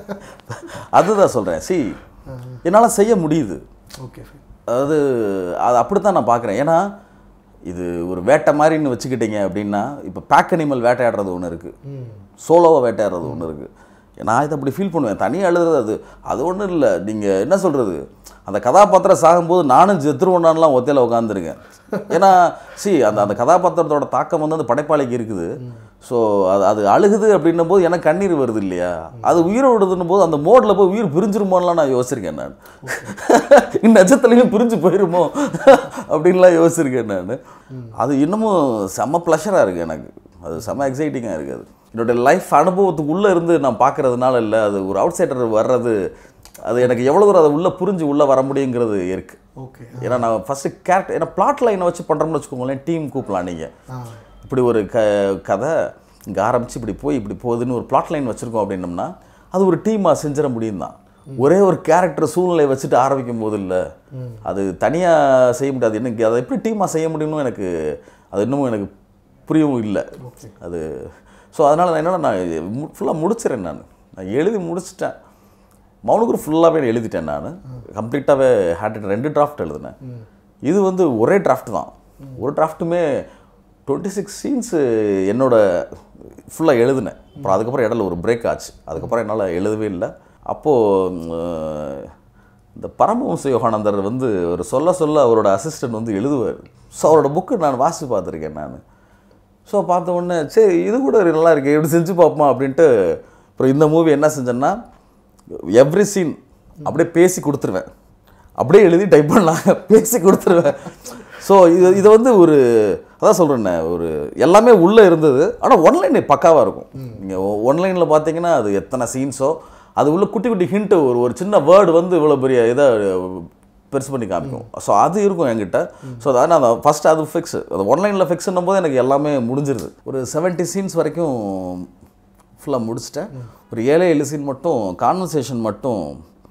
அதுதான் சொல்கிறேன் சி என்னால் செய்ய முடியுது
ஓகே
அதாவது அது அப்படி தான் நான் பார்க்குறேன் ஏன்னா இது ஒரு வேட்டை மாதிரின்னு வச்சுக்கிட்டீங்க அப்படின்னா இப்போ பேக் அனிமல் வேட்டையாடுறது ஒன்று இருக்குது சோலோவாக வேட்டையாடுறது ஒன்று இருக்குது நான் இதை அப்படி ஃபீல் பண்ணுவேன் தனியாக எழுதுறது அது அது ஒன்றும் இல்லை நீங்கள் என்ன சொல்கிறது அந்த கதாபாத்திரம் சாகும்போது நானும் செத்துருவோன்னான்லாம் ஒத்தையில் உட்காந்துருக்கேன் ஏன்னா சி அந்த அந்த கதாபாத்திரத்தோட தாக்கம் வந்து அந்த படைப்பாளிக்கு இருக்குது ஸோ அது அது அழுகுது அப்படின்னும் போது எனக்கு கண்ணீர் வருது இல்லையா அது உயிரை விடுதுன்னும் போது அந்த மோடில் போய் உயிர் பிரிஞ்சிருமோன்னுலாம் நான் யோசிச்சிருக்கேன் நான் நட்சத்திரலையும் பிரிஞ்சு போயிருமோ அப்படின்லாம் யோசிச்சிருக்கேன் நான் அது இன்னமும் செம்ம ப்ளஷராக இருக்குது எனக்கு அது செம்ம எக்ஸைட்டிங்காக இருக்குது அது என்னோட லைஃப் அனுபவத்துக்குள்ளே இருந்து நான் பார்க்கறதுனால இல்லை அது ஒரு அவுட் சைடர் வர்றது அது எனக்கு எவ்வளோ தூரம் அதை உள்ளே புரிஞ்சு உள்ளே வர முடியுங்கிறது இருக்குது
ஓகே
ஏன்னா நான் ஃபஸ்ட்டு கேரக்டர் ஏன்னா பிளாட் லைனை வச்சு பண்ணுறோம்னு வச்சுக்கோங்களேன் டீம் கூப்பிடலாம் நீங்கள்
ஆ
இப்படி ஒரு க கதை இங்கே ஆரம்பித்து இப்படி போய் இப்படி போகுதுன்னு ஒரு பிளாட் லைன் வச்சுருக்கோம் அப்படின்னம்னா அது ஒரு டீமாக செஞ்சிட முடியும் தான் ஒரே ஒரு கேரக்டர் சூழ்நிலை வச்சுட்டு ஆரம்பிக்கும் போது இல்லை அது தனியாக செய்ய முடியாது எனக்கு அதை எப்படி டீமாக செய்ய முடியும்னு எனக்கு அது இன்னமும் எனக்கு புரியவும் இல்லை அது ஸோ அதனால் நான் என்னன்னா நான் ஃபுல்லாக முடிச்சிடறேன் நான் நான் எழுதி முடிச்சிட்டேன் மௌனகுரு ஃபுல்லாகவே எழுதிட்டேன் நான் கம்ப்ளீட்டாகவே ஹேண்ட் ரெண்டு டிராஃப்ட் எழுதினேன் இது வந்து ஒரே டிராஃப்ட் தான் ஒரு டிராஃப்ட்டுமே டுவெண்ட்டி சிக்ஸ் சீன்ஸு என்னோட ஃபுல்லாக எழுதினேன் அப்புறம் அதுக்கப்புறம் இடையில ஒரு பிரேக் ஆச்சு அதுக்கப்புறம் என்னால் எழுதவே இல்லை அப்போது இந்த பரமவம்ச யோகானந்தர் வந்து ஒரு சொல்ல சொல்ல அவரோட அசிஸ்டன்ட் வந்து எழுதுவார் ஸோ அவரோட புக்கு நான் வாசித்து பார்த்துருக்கேன் நான் ஸோ பார்த்த உடனே சரி இது கூட நல்லா இருக்கு இப்படி செஞ்சு பார்ப்போமா அப்படின்ட்டு அப்புறம் இந்த மூவி என்ன செஞ்சேன்னா எவ்ரி சீன் அப்படியே பேசி கொடுத்துருவேன் அப்படியே எழுதி டைப் பண்ணலாம் பேசி கொடுத்துருவேன் ஸோ இது இதை வந்து ஒரு அதான் சொல்கிறேன்னே ஒரு எல்லாமே உள்ளே இருந்தது ஆனால் ஒன்லைன் பக்காவாக இருக்கும் நீங்கள் ஒன்லைனில் பார்த்தீங்கன்னா அது எத்தனை சீன்ஸோ அது உள்ள குட்டி குட்டி ஹிண்ட்டு ஒரு ஒரு சின்ன வேர்டு வந்து இவ்வளோ பெரிய இதை பெருசு பண்ணி காமிக்கும் ஸோ அது இருக்கும் என்கிட்ட ஸோ அதான் நான் ஃபஸ்ட்டு அது ஃபிக்ஸ் அது ஒன்லைனில் ஃபிக்ஸ்னும் போது எனக்கு எல்லாமே முடிஞ்சிருது ஒரு செவன்ட்டி சீன்ஸ் வரைக்கும் ஃபுல்லாக முடிச்சிட்டேன் ஒரு ஏழை ஏழு சீன் மட்டும் கான்வர்சேஷன் மட்டும்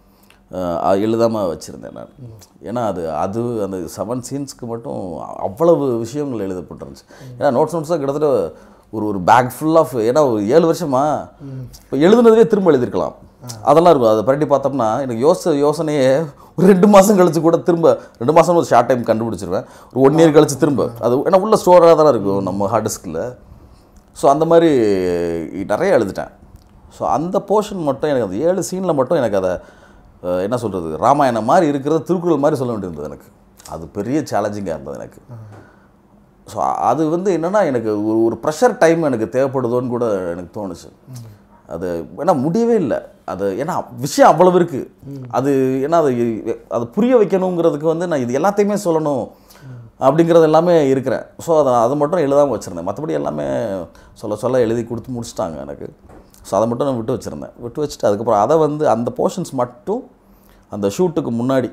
எழுதாமல் வச்சுருந்தேன் நான் ஏன்னா அது அது அந்த செவன் சீன்ஸ்க்கு மட்டும் அவ்வளவு விஷயங்கள் எழுதப்பட்டிருந்துச்சு ஏன்னா நோட்ஸ் நோட்ஸாக கிட்டத்தட்ட ஒரு ஒரு பேக் ஃபுல் ஆஃப் ஏன்னா ஒரு ஏழு வருஷமா இப்போ எழுதுனதுவே திரும்ப எழுதியிருக்கலாம் அதெல்லாம் இருக்கும் அதை பரட்டி பார்த்தோம்னா எனக்கு யோச யோசனையே ஒரு ரெண்டு மாதம் கழிச்சு கூட திரும்ப ரெண்டு மாதம் ஒரு ஷார்ட் டைம் கண்டுபிடிச்சிருவேன் ஒரு ஒன் இயர் கழிச்சு திரும்ப அது ஏன்னா உள்ள ஸ்டோராக தானே இருக்கும் நம்ம ஹார்ட் டிஸ்கில் ஸோ அந்த மாதிரி நிறைய எழுதிட்டேன் ஸோ அந்த போர்ஷன் மட்டும் எனக்கு அந்த ஏழு சீனில் மட்டும் எனக்கு அதை அஹ், என்ன சொல்கிறது ராமாயணம் மாதிரி இருக்கிறது திருக்குறள் மாதிரி சொல்ல வேண்டியிருந்தது எனக்கு அது பெரிய சேலஞ்சிங்காக இருந்தது எனக்கு ஸோ அது வந்து என்னென்னா எனக்கு ஒரு ஒரு ப்ரெஷர் டைம் எனக்கு தேவைப்படுதோன்னு கூட எனக்கு தோணுச்சு அது ஏன்னா முடியவே இல்லை அது ஏன்னா விஷயம் அவ்வளவு இருக்குது அது ஏன்னா அது அது புரிய வைக்கணுங்கிறதுக்கு வந்து நான் இது எல்லாத்தையுமே சொல்லணும் அப்படிங்கிறது எல்லாமே இருக்கிறேன் ஸோ அதை அதை மட்டும் எழுதாமல் வச்சுருந்தேன் மற்றபடி எல்லாமே சொல்ல சொல்ல எழுதி கொடுத்து முடிச்சிட்டாங்க எனக்கு ஸோ அதை மட்டும் நான் விட்டு வச்சுருந்தேன் விட்டு வச்சுட்டு அதுக்கப்புறம் அதை வந்து அந்த போர்ஷன்ஸ் மட்டும் அந்த ஷூட்டுக்கு முன்னாடி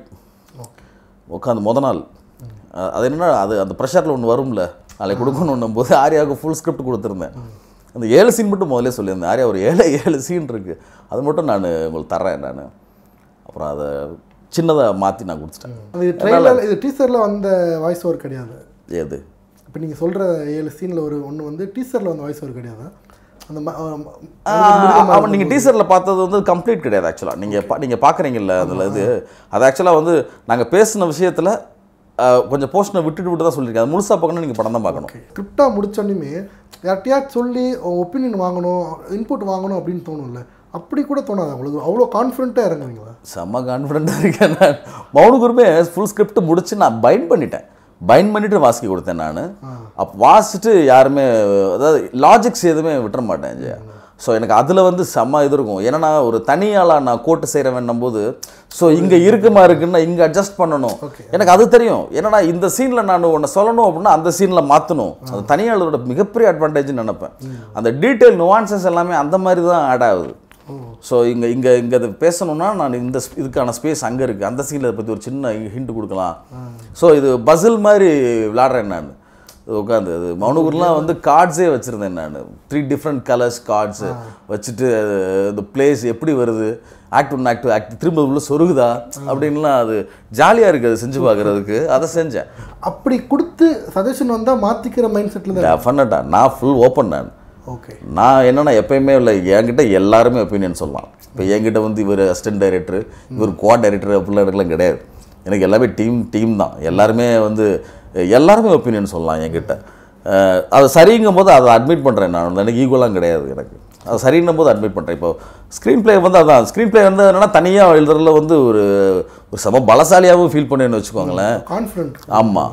உட்காந்து முத நாள் அஹ் அது என்னன்னா அது அந்த ப்ரெஷரில் ஒன்று வரும்ல நாளைக்கு கொடுக்கணும் போது ஆர்யாவுக்கு ஃபுல் ஸ்கிரிப்ட் கொடுத்துருந்தேன் அந்த ஏழு சீன் மட்டும் முதல்ல சொல்லியிருந்தேன் ஆர்யா ஒரு ஏழு ஏழு சீன் இருக்குது அது மட்டும் நான் உங்களுக்கு தர்றேன் நான் அப்புறம் அதை சின்னதாக மாற்றி நான் கொடுத்துட்டேன்
அது ட்ரெயிலர் இது டீசரில் வந்த வாய்ஸ் ஓவர் கிடையாது
எது
இப்போ நீங்கள் சொல்கிற ஏழு சீனில் ஒரு ஒன்று வந்து டீசரில் வந்த வாய்ஸ் ஓவர் கிடையாது அந்த ம- அஹ் ம-
அவன் நீங்கள் டீசரில் பார்த்தது வந்து கம்ப்ளீட் கிடையாது ஆக்சுவலாக நீங்கள் பா நீங்கள் பார்க்குறீங்கல்ல அதில் இது அது ஆக்சுவலாக வந்து நாங்கள் பேசின விஷயத்தில் கொஞ்சம் போர்ஷனை விட்டுட்டு விட்டு தான் சொல்லியிருக்கேன் அது முழுசாக பார்க்கணும் நீங்கள் படம் தான் பார்க்கணும்
ஸ்கிரிப்டாக முடிச்சோன்னுமே யார்கிட்டயாச்சும் சொல்லி ஒப்பீனியன் வாங்கணும் இன்புட் வாங்கணும் அப்படின்னு தோணும்ல அப்படி கூட தோணாது உங்களுக்கு அவ்வளோ கான்ஃபிடென்ட்டாக இறங்குவீங்களா
செம்ம கான்ஃபிடென்ட்டாக இருக்கேன் நான் மௌனுகுருமே ஃபுல் ஸ்கிரிப்ட் முடிச்சு நான் பைண்ட் பண்ணிட்டேன் பைண்ட் பண்ணிட்டு வாசிக்க கொடுத்தேன் நான் அப்போ வாசிச்சுட்டு யாருமே அதாவது லாஜிக்ஸ் எதுவுமே விட்டுற மாட்டேன் ஜெயா ஸோ எனக்கு அதில் வந்து செம்ம இது இருக்கும் ஏன்னா நான் ஒரு தனியாளாக நான் கோட்டு செய்கிறவன் போது ஸோ இங்கே இருக்குமா இருக்குன்னா இங்கே அட்ஜஸ்ட் பண்ணணும் எனக்கு அது தெரியும் ஏன்னா இந்த சீனில் நான் ஒன்று சொல்லணும் அப்படின்னா அந்த சீனில் மாற்றணும் அது தனியாளரோட மிகப்பெரிய அட்வான்டேஜ்னு நினைப்பேன் அந்த டீட்டெயில் நுவான்சஸ் எல்லாமே அந்த மாதிரி தான் ஆட் ஆகுது ஸோ இங்கே இங்கே இங்கே அது பேசணும்னா நான் இந்த sp- இதுக்கான ஸ்பேஸ் அங்கே இருக்குது அந்த சீனில் பற்றி ஒரு சின்ன ஹிண்ட் கொடுக்கலாம் ஸோ இது பசில் மாதிரி விளாட்றேன் நான் உட்காந்து அது மௌனகுருலாம் வந்து கார்ட்ஸே வச்சுருந்தேன் நான் த்ரீ டிஃப்ரெண்ட் கலர்ஸ் கார்ட்ஸு வச்சுட்டு இந்த பிளேஸ் எப்படி வருது ஆக்ட் ஒன் ஆக்ட் ஆக்ட் திரும்ப உள்ள சொருகுதா அப்படின்லாம் அது ஜாலியாக இருக்குது அது செஞ்சு பார்க்குறதுக்கு அதை செஞ்சேன்
அப்படி கொடுத்து சஜஷன் வந்தால் மாற்றிக்கிற மைண்ட் செட்டில் தான்
டெஃபினட்டாக நான் ஃபுல் ஓப்பன் நான்
ஓகே
நான் என்னன்னா எப்பயுமே இல்லை என்கிட்ட எல்லாருமே ஒப்பீனியன் சொல்லலாம் இப்போ என்கிட்ட வந்து இவர் அசிஸ்டன்ட் டைரக்டர் இவர் கோ டைரக்டர் அப்படிலாம் எனக்குலாம் கிடையாது எனக்கு எல்லாமே டீம் டீம் தான் எல்லாருமே வந்து எல்லாருமே ஒப்பீனியன் சொல்லலாம் என்கிட்ட அஹ் அது சரிங்கும் போது அதை அட்மிட் பண்ணுறேன் நான் எனக்கு ஈக்குவலாம் கிடையாது எனக்கு அது சரின்னும் போது அட்மிட் பண்ணுறேன் இப்போ ஸ்க்ரீன் ப்ளே வந்து அதான் ஸ்க்ரீன் ப்ளே வந்து என்னன்னா தனியாக எழுதுறதுல வந்து ஒரு ஒரு சம பலசாலியாகவும் ஃபீல் பண்ணேன்னு வச்சுக்கோங்களேன்
கான்ஃபிடென்ட்
ஆமாம்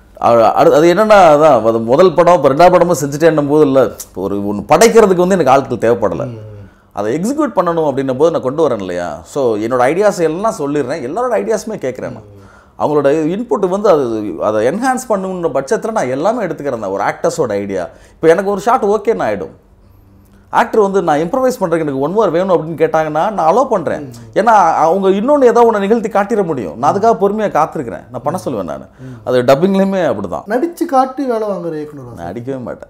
அது அது என்னன்னா அதான் அது முதல் படம் இப்போ ரெண்டாவது படமும் செஞ்சுட்டேன்னும் போது இல்லை ஒரு ஒன்று படைக்கிறதுக்கு வந்து எனக்கு ஆட்கள் தேவைப்படலை அதை எக்ஸிக்யூட் பண்ணணும் அப்படின்னும் போது நான் கொண்டு வரேன் இல்லையா ஸோ என்னோட ஐடியாஸ் எல்லாம் சொல்லிடுறேன் எல்லாரோட ஐடியாஸுமே கேட்குறேன் நான் அவங்களோட இன்புட் வந்து அது அதை என்ஹான்ஸ் பண்ணுன்ற பட்சத்தில் நான் எல்லாமே எடுத்துக்கிறேன் நான் ஒரு ஆக்டர்ஸோட ஐடியா இப்போ எனக்கு ஒரு ஷாட் ஓகேன்னு ஆகிடும் ஆக்டர் வந்து நான் இம்ப்ரவைஸ் பண்ணுறதுக்கு எனக்கு ஒன் ஹவர் வேணும் அப்படின்னு கேட்டாங்கன்னா நான் அலோவ் பண்ணுறேன் ஏன்னா அவங்க இன்னொன்று ஏதோ ஒன்று நிகழ்த்தி காட்டிட முடியும் நான் அதுக்காக பொறுமையாக காத்திருக்கிறேன் நான் பண்ண சொல்லுவேன் நான் அது டப்பிங்லேயுமே அப்படி தான்
நடிச்சு காட்டி வேலை வாங்குற இயக்குனர்
நான் அடிக்கவே மாட்டேன்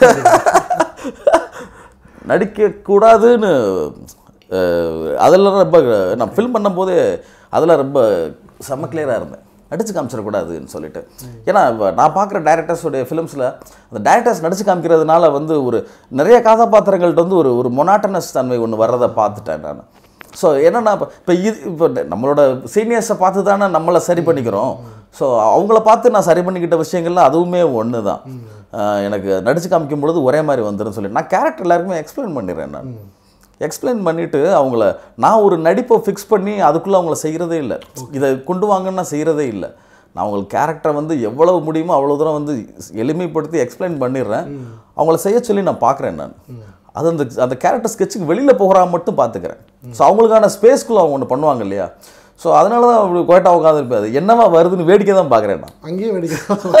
நடிக்கக்கூடாதுன்னு அஹ், அதெல்லாம் ரொம்ப நான் ஃபில்ம் பண்ணும்போதே அதெல்லாம் ரொம்ப செம்ம கிளியராக இருந்தேன் நடிச்சு காமிச்சிடக்கூடாதுன்னு சொல்லிட்டு ஏன்னா இப்ப நான் பார்க்குற டேரக்டர்ஸோடைய ஃபிலிம்ஸில் அந்த டேரக்டர்ஸ் நடிச்சு காமிக்கிறதுனால வந்து ஒரு நிறைய கதாபாத்திரங்கள்ட்ட வந்து ஒரு ஒரு மொனாட்டனஸ் தன்மை ஒன்று வர்றதை பார்த்துட்டேன் நான் ஸோ என்னன்னா இப்போ இப்போ இது இப்போ நம்மளோட சீனியர்ஸை பார்த்து தானே நம்மளை சரி பண்ணிக்கிறோம் ஸோ அவங்கள பார்த்து நான் சரி பண்ணிக்கிட்ட விஷயங்கள்லாம் அதுவுமே ஒன்று தான் ஆஹ் எனக்கு நடிச்சு காமிக்கும் பொழுது ஒரே மாதிரி வந்துடும் சொல்லி நான் கேரக்டர் எல்லாருக்குமே எக்ஸ்பிளைன் பண்ணிடுறேன் நான் எக்ஸ்பிளைன் பண்ணிவிட்டு அவங்கள நான் ஒரு நடிப்பை ஃபிக்ஸ் பண்ணி அதுக்குள்ளே அவங்கள செய்கிறதே இல்லை இதை கொண்டு வாங்கன்னு நான் செய்கிறதே இல்லை நான் அவங்களுக்கு கேரக்டரை வந்து எவ்வளவு முடியுமோ அவ்வளோ தூரம் வந்து எளிமைப்படுத்தி எக்ஸ்பிளைன் பண்ணிடுறேன் அவங்கள செய்ய சொல்லி நான் பார்க்குறேன் நான் அது அந்த அந்த கேரக்டர் ஸ்கெட்சுக்கு வெளியில் போகிறா மட்டும் பார்த்துக்கிறேன் ஸோ அவங்களுக்கான ஸ்பேஸ்க்குள்ளே அவங்க ஒன்று பண்ணுவாங்க இல்லையா ஸோ அதனால தான் அப்படி கோட்டா உட்காந்துருப்பேன் அது என்னவா வருதுன்னு வேடிக்கை தான் பார்க்குறேன் நான்
அங்கேயே வெடிக்க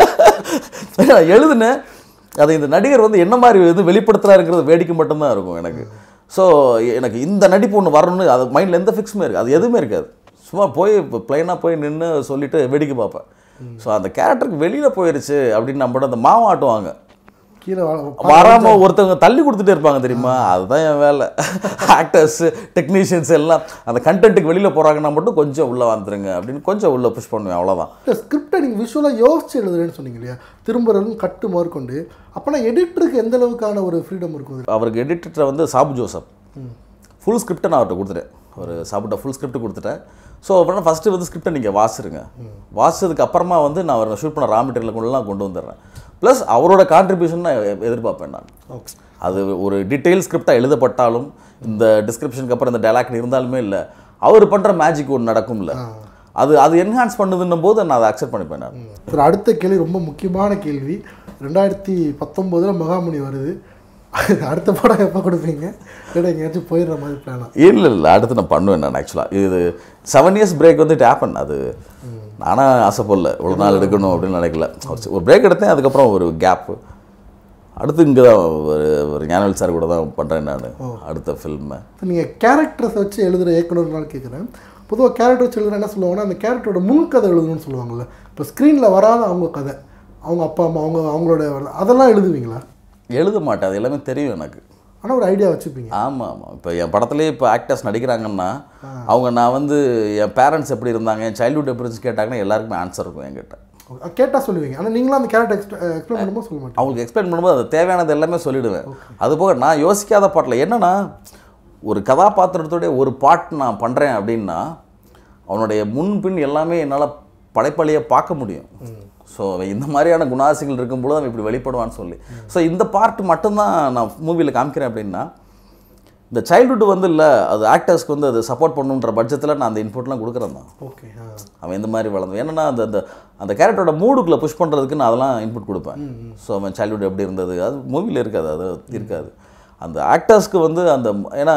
நான் எழுதுனேன் அதை இந்த நடிகர் வந்து என்ன மாதிரி இது வெளிப்படுத்துறாருங்கிறது வேடிக்கை மட்டும்தான் இருக்கும் எனக்கு ஸோ எனக்கு இந்த நடிப்பு ஒன்று வரணும்னு அது மைண்டில் எந்த ஃபிக்ஸுமே இருக்குது அது எதுவுமே இருக்காது சும்மா போய் இப்போ ப்ளைனாக போய் நின்று சொல்லிட்டு வேடிக்கை பார்ப்பேன் ஸோ அந்த கேரக்டருக்கு வெளியில் போயிருச்சு அப்படின்னு நம்ம அந்த மாவு ஆட்டுவாங்க
கீழே
வராம ஒருத்தவங்க தள்ளி கொடுத்துட்டே இருப்பாங்க தெரியுமா அதுதான் என் வேலை ஆக்டர்ஸ் டெக்னீஷியன்ஸ் எல்லாம் அந்த கண்டென்ட்டுக்கு வெளியில் போகிறாங்கன்னா மட்டும் கொஞ்சம் உள்ளே வந்துருங்க அப்படின்னு கொஞ்சம் உள்ளே புஷ் பண்ணுவேன் அவ்வளோதான்
ஸ்கிரிப்டை நீங்கள் விஷுவலாக யோசிச்சு எழுதுறேன்னு சொன்னீங்க இல்லையா திரும்புறதும் கட்டு முதற்கொண்டு அப்போனா எடிட்டருக்கு எந்த அளவுக்கான ஒரு ஃப்ரீடம் இருக்கும்
அவருக்கு எடிட்டரை வந்து சாபு ஜோசப் ஃபுல் ஸ்கிரிப்டை நான் அவர்கிட்ட கொடுத்துட்டேன் ஒரு சாப்பிட்ட ஃபுல் ஸ்கிரிப்ட் கொடுத்துட்டேன் ஸோ அப்புறம் ஃபஸ்ட்டு வந்து ஸ்கிரிப்டை நீங்கள் வாசிருங்க வாசிச்சதுக்கு அப்புறமா வந்து நான் அவர் ஷூட் பண்ண ரா மெட்டீரியல் கொண்டுலாம் கொண்டு வந்துடுறேன் ப்ளஸ் அவரோட கான்ட்ரிபியூஷன் நான் எ- எதிர்பார்ப்பேன் நான் அது ஒரு டீட்டெயில் ஸ்கிரிப்டாக எழுதப்பட்டாலும் இந்த டிஸ்கிரிப்ஷனுக்கு அப்புறம் இந்த டைலாக் இருந்தாலுமே இல்லை அவர் பண்ணுற மேஜிக் ஒன்று நடக்கும்ல அது அது என்ஹான்ஸ் பண்ணுதுன்னும் போது நான் அதை அக்செப்ட் பண்ணிப்பேன் நான்
சார் அடுத்த கேள்வி ரொம்ப முக்கியமான கேள்வி ரெண்டாயிரத்தி பத்தொம்போதில் மகாமுனி வருது அடுத்த படம் எப்போ கொடுப்பீங்க இல்லை எங்கேயாச்சும் போயிடுற மாதிரி பிளானா
இல்லை இல்லை அடுத்து நான் பண்ணுவேன் நான் ஆக்சுவலாக இது செவன் இயர்ஸ் பிரேக் வந்து ஹேப்பன் அது நானாக ஆசைப்படல இவ்வளோ நாள் எடுக்கணும் அப்படின்னு நினைக்கல ஒரு- ஒரு பிரேக் எடுத்தேன் அதுக்கப்புறம் ஒரு கேப்பு அடுத்து இங்கே தான் ஒரு ஒரு ஞானவேல் சார் கூட தான் பண்ணுறேன் நான் அடுத்த ஃபில்மை
நீங்கள் கேரக்டர்ஸை வச்சு எழுதுகிற இயக்குனர்னால கேட்குறேன் பொதுவாக கேரக்டர் வச்சு எழுதுற என்ன சொல்லுவாங்கன்னா அந்த கேரக்டரோட முன்கதை எழுதணும்னு சொல்லுவாங்கல்ல இப்போ ஸ்க்ரீனில் வராத அவங்க கதை அவங்க அப்பா அம்மா அவங்க அவங்களோட வரலாறு, அதெல்லாம் எழுதுவீங்களா
எழுத மாட்டேன் அது எல்லாமே தெரியும் எனக்கு
ஆனால் ஒரு ஐடியா வச்சுப்பீங்க
ஆமாம் ஆமாம் இப்போ என் படத்துலேயே இப்போ ஆக்டர்ஸ் நடிக்கிறாங்கன்னா அவங்க நான் வந்து என் பேரண்ட்ஸ் எப்படி இருந்தாங்க என் சைல்ட்ஹுட் எப்படி இருந்துச்சு கேட்டாங்கன்னா எல்லாருக்குமே ஆன்சர் இருக்கும் என்கிட்ட
கேட்டால் சொல்லுவீங்க ஆனால் நீங்களும் அந்த கேரக்டர் எக்ஸ்பிளைன் பண்ணும்போது சொல்ல மாட்டீங்க
அவங்களுக்கு எக்ஸ்பிளைன் பண்ணும்போது அது தேவையானது எல்லாமே சொல்லிடுவேன் அதுபோக நான் யோசிக்காத பாட்டில் என்னன்னா ஒரு கதாபாத்திரத்துடைய ஒரு பாட் நான் பண்ணுறேன் அப்படின்னா அவனுடைய முன்பின் எல்லாமே என்னால் படைப்பாளியை பார்க்க முடியும் ஸோ இந்த மாதிரியான குணாசிகள் இருக்கும்போது அவன் இப்படி வெளிப்படுவான்னு சொல்லி ஸோ இந்த பார்ட் மட்டும்தான் நான் மூவியில் காமிக்கிறேன் அப்படின்னா இந்த சைல்டுஹுட் வந்து இல்லை அது ஆக்டர்ஸ்க்கு வந்து அது சப்போர்ட் பண்ணுன்ற பட்சத்தில் நான் அந்த இன்புட்லாம் கொடுக்குறேன் தான்
ஓகே ஆ
அவன் இந்த மாதிரி வளர்ந்து ஏன்னா அந்த அந்த அந்த கேரக்டரோட மூடுக்குள்ளே புஷ் பண்ணுறதுக்கு நான் அதெல்லாம் இன்புட் கொடுப்பேன் ஸோ அவன் சைல்ட்ஹுட் எப்படி இருந்தது அது மூவியில் இருக்காது அது இருக்காது அந்த ஆக்டர்ஸ்க்கு வந்து அந்த ஏன்னா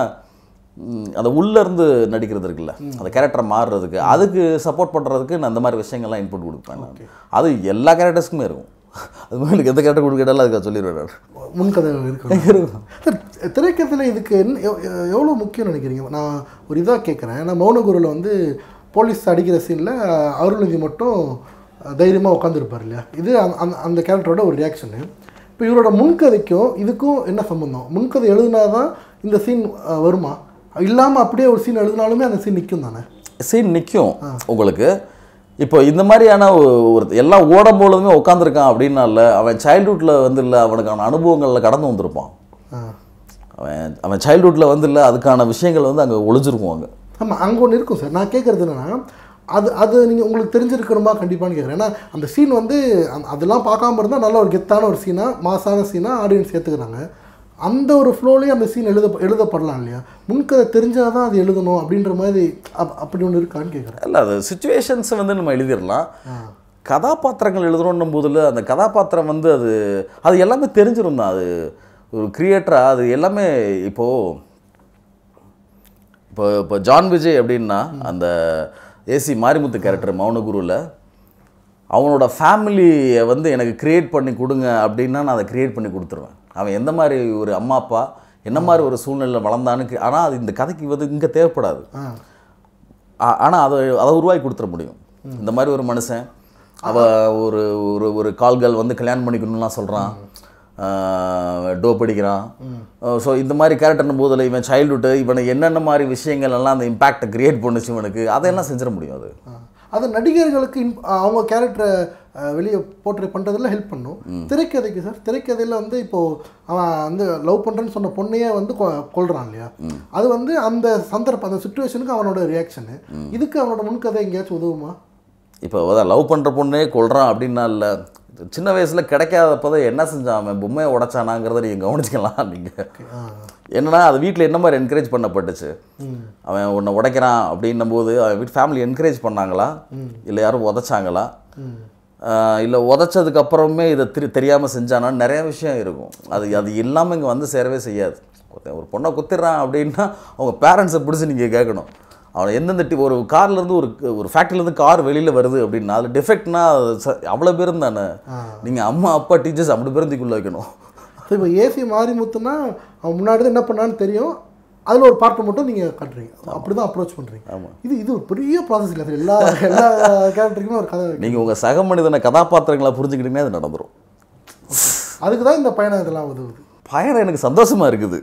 ம், அந்த உள்ள இருந்து நடிக்கிறது இருக்குல்ல அந்த கேரக்டரை மாறுறதுக்கு அதுக்கு சப்போர்ட் பண்ணுறதுக்கு நான் அந்த மாதிரி விஷயங்கள்லாம் இன்புட் கொடுப்பேன் நான் அது எல்லா கேரக்டர்ஸ்க்குமே இருக்கும் அது மாதிரி எனக்கு எந்த கேரக்டர் கொடுக்கட்டாலும் அதுக்கு சொல்லிடுவேன் நான்
முன்கதை இருக்கு சார் திரைக்கதையில் இதுக்கு என்ன எவ்- எவ்- எவ்வளோ முக்கியம் நினைக்கிறீங்க நான் ஒரு இதாக கேட்குறேன் நான் மௌனகுருவில் வந்து போலீஸ் அடிக்கிற சீனில் அருள்நிதி மட்டும் தைரியமாக உட்காந்துருப்பார் இல்லையா இது அந்த- அந்த அந்த கேரக்டரோட ஒரு ரியாக்ஷனு இப்போ இவரோட முன்கதைக்கும் இதுக்கும் என்ன சம்மந்தம் முன்கதை எழுதுனா தான் இந்த சீன் வருமா இல்லாமல் அப்படியே ஒரு சீன் எழுதினாலுமே அந்த சீன் நிற்கும் தானே
சீன் நிற்கும் உங்களுக்கு இப்போ இந்த மாதிரியான ஒ- ஒரு எல்லாம் ஓடும் பொழுதுமே உட்காந்துருக்கான் அப்படின்னால அவன் சைல்ட்ஹுட்டில் வந்து இல்லை அவனுக்கான அனுபவங்களில் கடந்து வந்திருப்பான்
ஆ
அவன் அவன் சைல்ட்ஹுட்டில் வந்து இல்லை அதுக்கான விஷயங்கள் வந்து அங்கே ஒளிஞ்சிருக்கும் அங்கே
ஆமாம் அங்கே ஒன்று இருக்கும் சார் நான் கேட்குறது என்னன்னா அது அது நீங்கள் உங்களுக்கு தெரிஞ்சிருக்கணுமா கண்டிப்பான்னு கேட்குறேன் ஏன்னா அந்த சீன் வந்து அந்த- அதெல்லாம் பார்க்காம இருந்தால் நல்ல ஒரு கெத்தான ஒரு சீனாக மாசான சீனாக ஆடியன்ஸ் ஏற்றுக்கிறாங்க அந்த ஒரு ஃப்ளோலேயே அந்த சீன் எழுத எழுதப்படலாம் இல்லையா முன்கதை தெரிஞ்சால் தான் அது எழுதணும் அப்படின்ற மாதிரி அப் அப்படி ஒன்று இருக்கான்னு கேட்குறேன்
இல்லை அது சுச்சுவேஷன்ஸை வந்து நம்ம எழுதிடலாம் கதாபாத்திரங்கள் எழுதுறோன்னும் போதில் அந்த கதாபாத்திரம் வந்து அது அது எல்லாமே தெரிஞ்சிரும் தான் அது ஒரு கிரியேட்டராக அது எல்லாமே இப்போது இப்போ இப்போ ஜான் விஜய் அப்படின்னா அந்த ஏசி மாரிமுத்து கேரக்டர் மௌனகுருவில் அவனோட ஃபேமிலியை வந்து எனக்கு கிரியேட் பண்ணி கொடுங்க அப்படின்னா நான் அதை கிரியேட் பண்ணி கொடுத்துருவேன் அவன் எந்த மாதிரி ஒரு அம்மா அப்பா என்ன மாதிரி ஒரு சூழ்நிலையில் வளர்ந்தான்னு ஆனால் அது இந்த கதைக்கு வந்து இங்கே தேவைப்படாது
ஆ
ஆனால் அதை அதை உருவாக்கி கொடுத்துட முடியும் இந்த மாதிரி ஒரு மனுஷன் அவ ஒரு ஒரு ஒரு கால்கள் வந்து கல்யாணம் பண்ணிக்கணும்லாம் சொல்கிறான் டோப் அடிக்கிறான் ஸோ இந்த மாதிரி கேரக்டர்னும் போதில் இவன் சைல்டுஹுட்டு இவனை என்னென்ன மாதிரி விஷயங்கள் எல்லாம் அந்த இம்பேக்டை கிரியேட் பண்ணுச்சு இவனுக்கு அதையெல்லாம் செஞ்சிட முடியும் அது
ஆ. அது நடிகர்களுக்கு இன் அவங்க கேரக்டரை வெளியே போர்ட்ரே பண்ணுறதுல ஹெல்ப் பண்ணும் திரைக்கதைக்கு சார் திரைக்கதையில் வந்து இப்போது அவன் வந்து லவ் பண்ணுறேன்னு சொன்ன பொண்ணையே வந்து கொ- கொல்றான் இல்லையா அது வந்து அந்த சந்தர்ப்பம் அந்த சுச்சுவேஷனுக்கு அவனோட ரியாக்ஷனு இதுக்கு அவனோட முன்கதை எங்கேயாச்சும் உதவுமா
இப்போ அதான் லவ் பண்ணுற பொண்ணே கொள்றான் அப்படின்னா இல்லை சின்ன வயசில் கிடைக்காதப்போ என்ன செஞ்சான் அவன் பொம்மையை உடைச்சானாங்கிறத நீங்கள் கவனிச்சிக்கலாம் நீங்கள்
ஆ
என்னன்னா அது வீட்டில் என்ன மாதிரி என்கரேஜ் பண்ணப்பட்டுச்சு அவன் உன்னை உடைக்கிறான் அப்படின்னும் போது அவன் வீட்டு ஃபேமிலி என்கரேஜ் பண்ணாங்களா இல்லை யாரும் உதைச்சாங்களா இல்லை உதைச்சதுக்கு அப்புறமே இதை திரு தெரியாமல் செஞ்சானா நிறைய விஷயம் இருக்கும் அது அது இல்லாமல் இங்கே வந்து சேரவே செய்யாது ஒருத்தன் ஒரு பொண்ணை குத்திடுறான் அப்படின்னா அவங்க பேரண்ட்ஸை பிடிச்சி நீங்கள் கேட்கணும் அவனை எந்தெந்த டி ஒரு கார்லேருந்து ஒரு ஒரு ஃபேக்ட்ரிலேருந்து கார் வெளியில் வருது அப்படின்னா அது டிஃபெக்ட்னா அவ்வளோ பேரும் தானே நீங்கள் அம்மா அப்பா டீச்சர்ஸ் அப்படி பேருந்துக்குள்ளே வைக்கணும்
ஸோ இப்போ ஏசி மாரிமுத்துனா அவன் முன்னாடி தான் என்ன பண்ணான்னு தெரியும் அதில் ஒரு பார்ட்டை மட்டும் நீங்கள் காட்டுறீங்க அப்படி தான் அப்ரோச் பண்ணுறீங்க இது இது ஒரு பெரிய ப்ராசஸ் இல்லை சார் எல்லா எல்லா கேரக்டருக்குமே ஒரு கதை
நீங்கள் உங்கள் சக மனிதனை கதாபாத்திரங்களை புரிஞ்சுக்கிட்டீங்கன்னா அது நடந்துரும்
அதுக்கு தான் இந்த பயணம் இதெல்லாம் உதவுது
பயணம் எனக்கு சந்தோஷமாக இருக்குது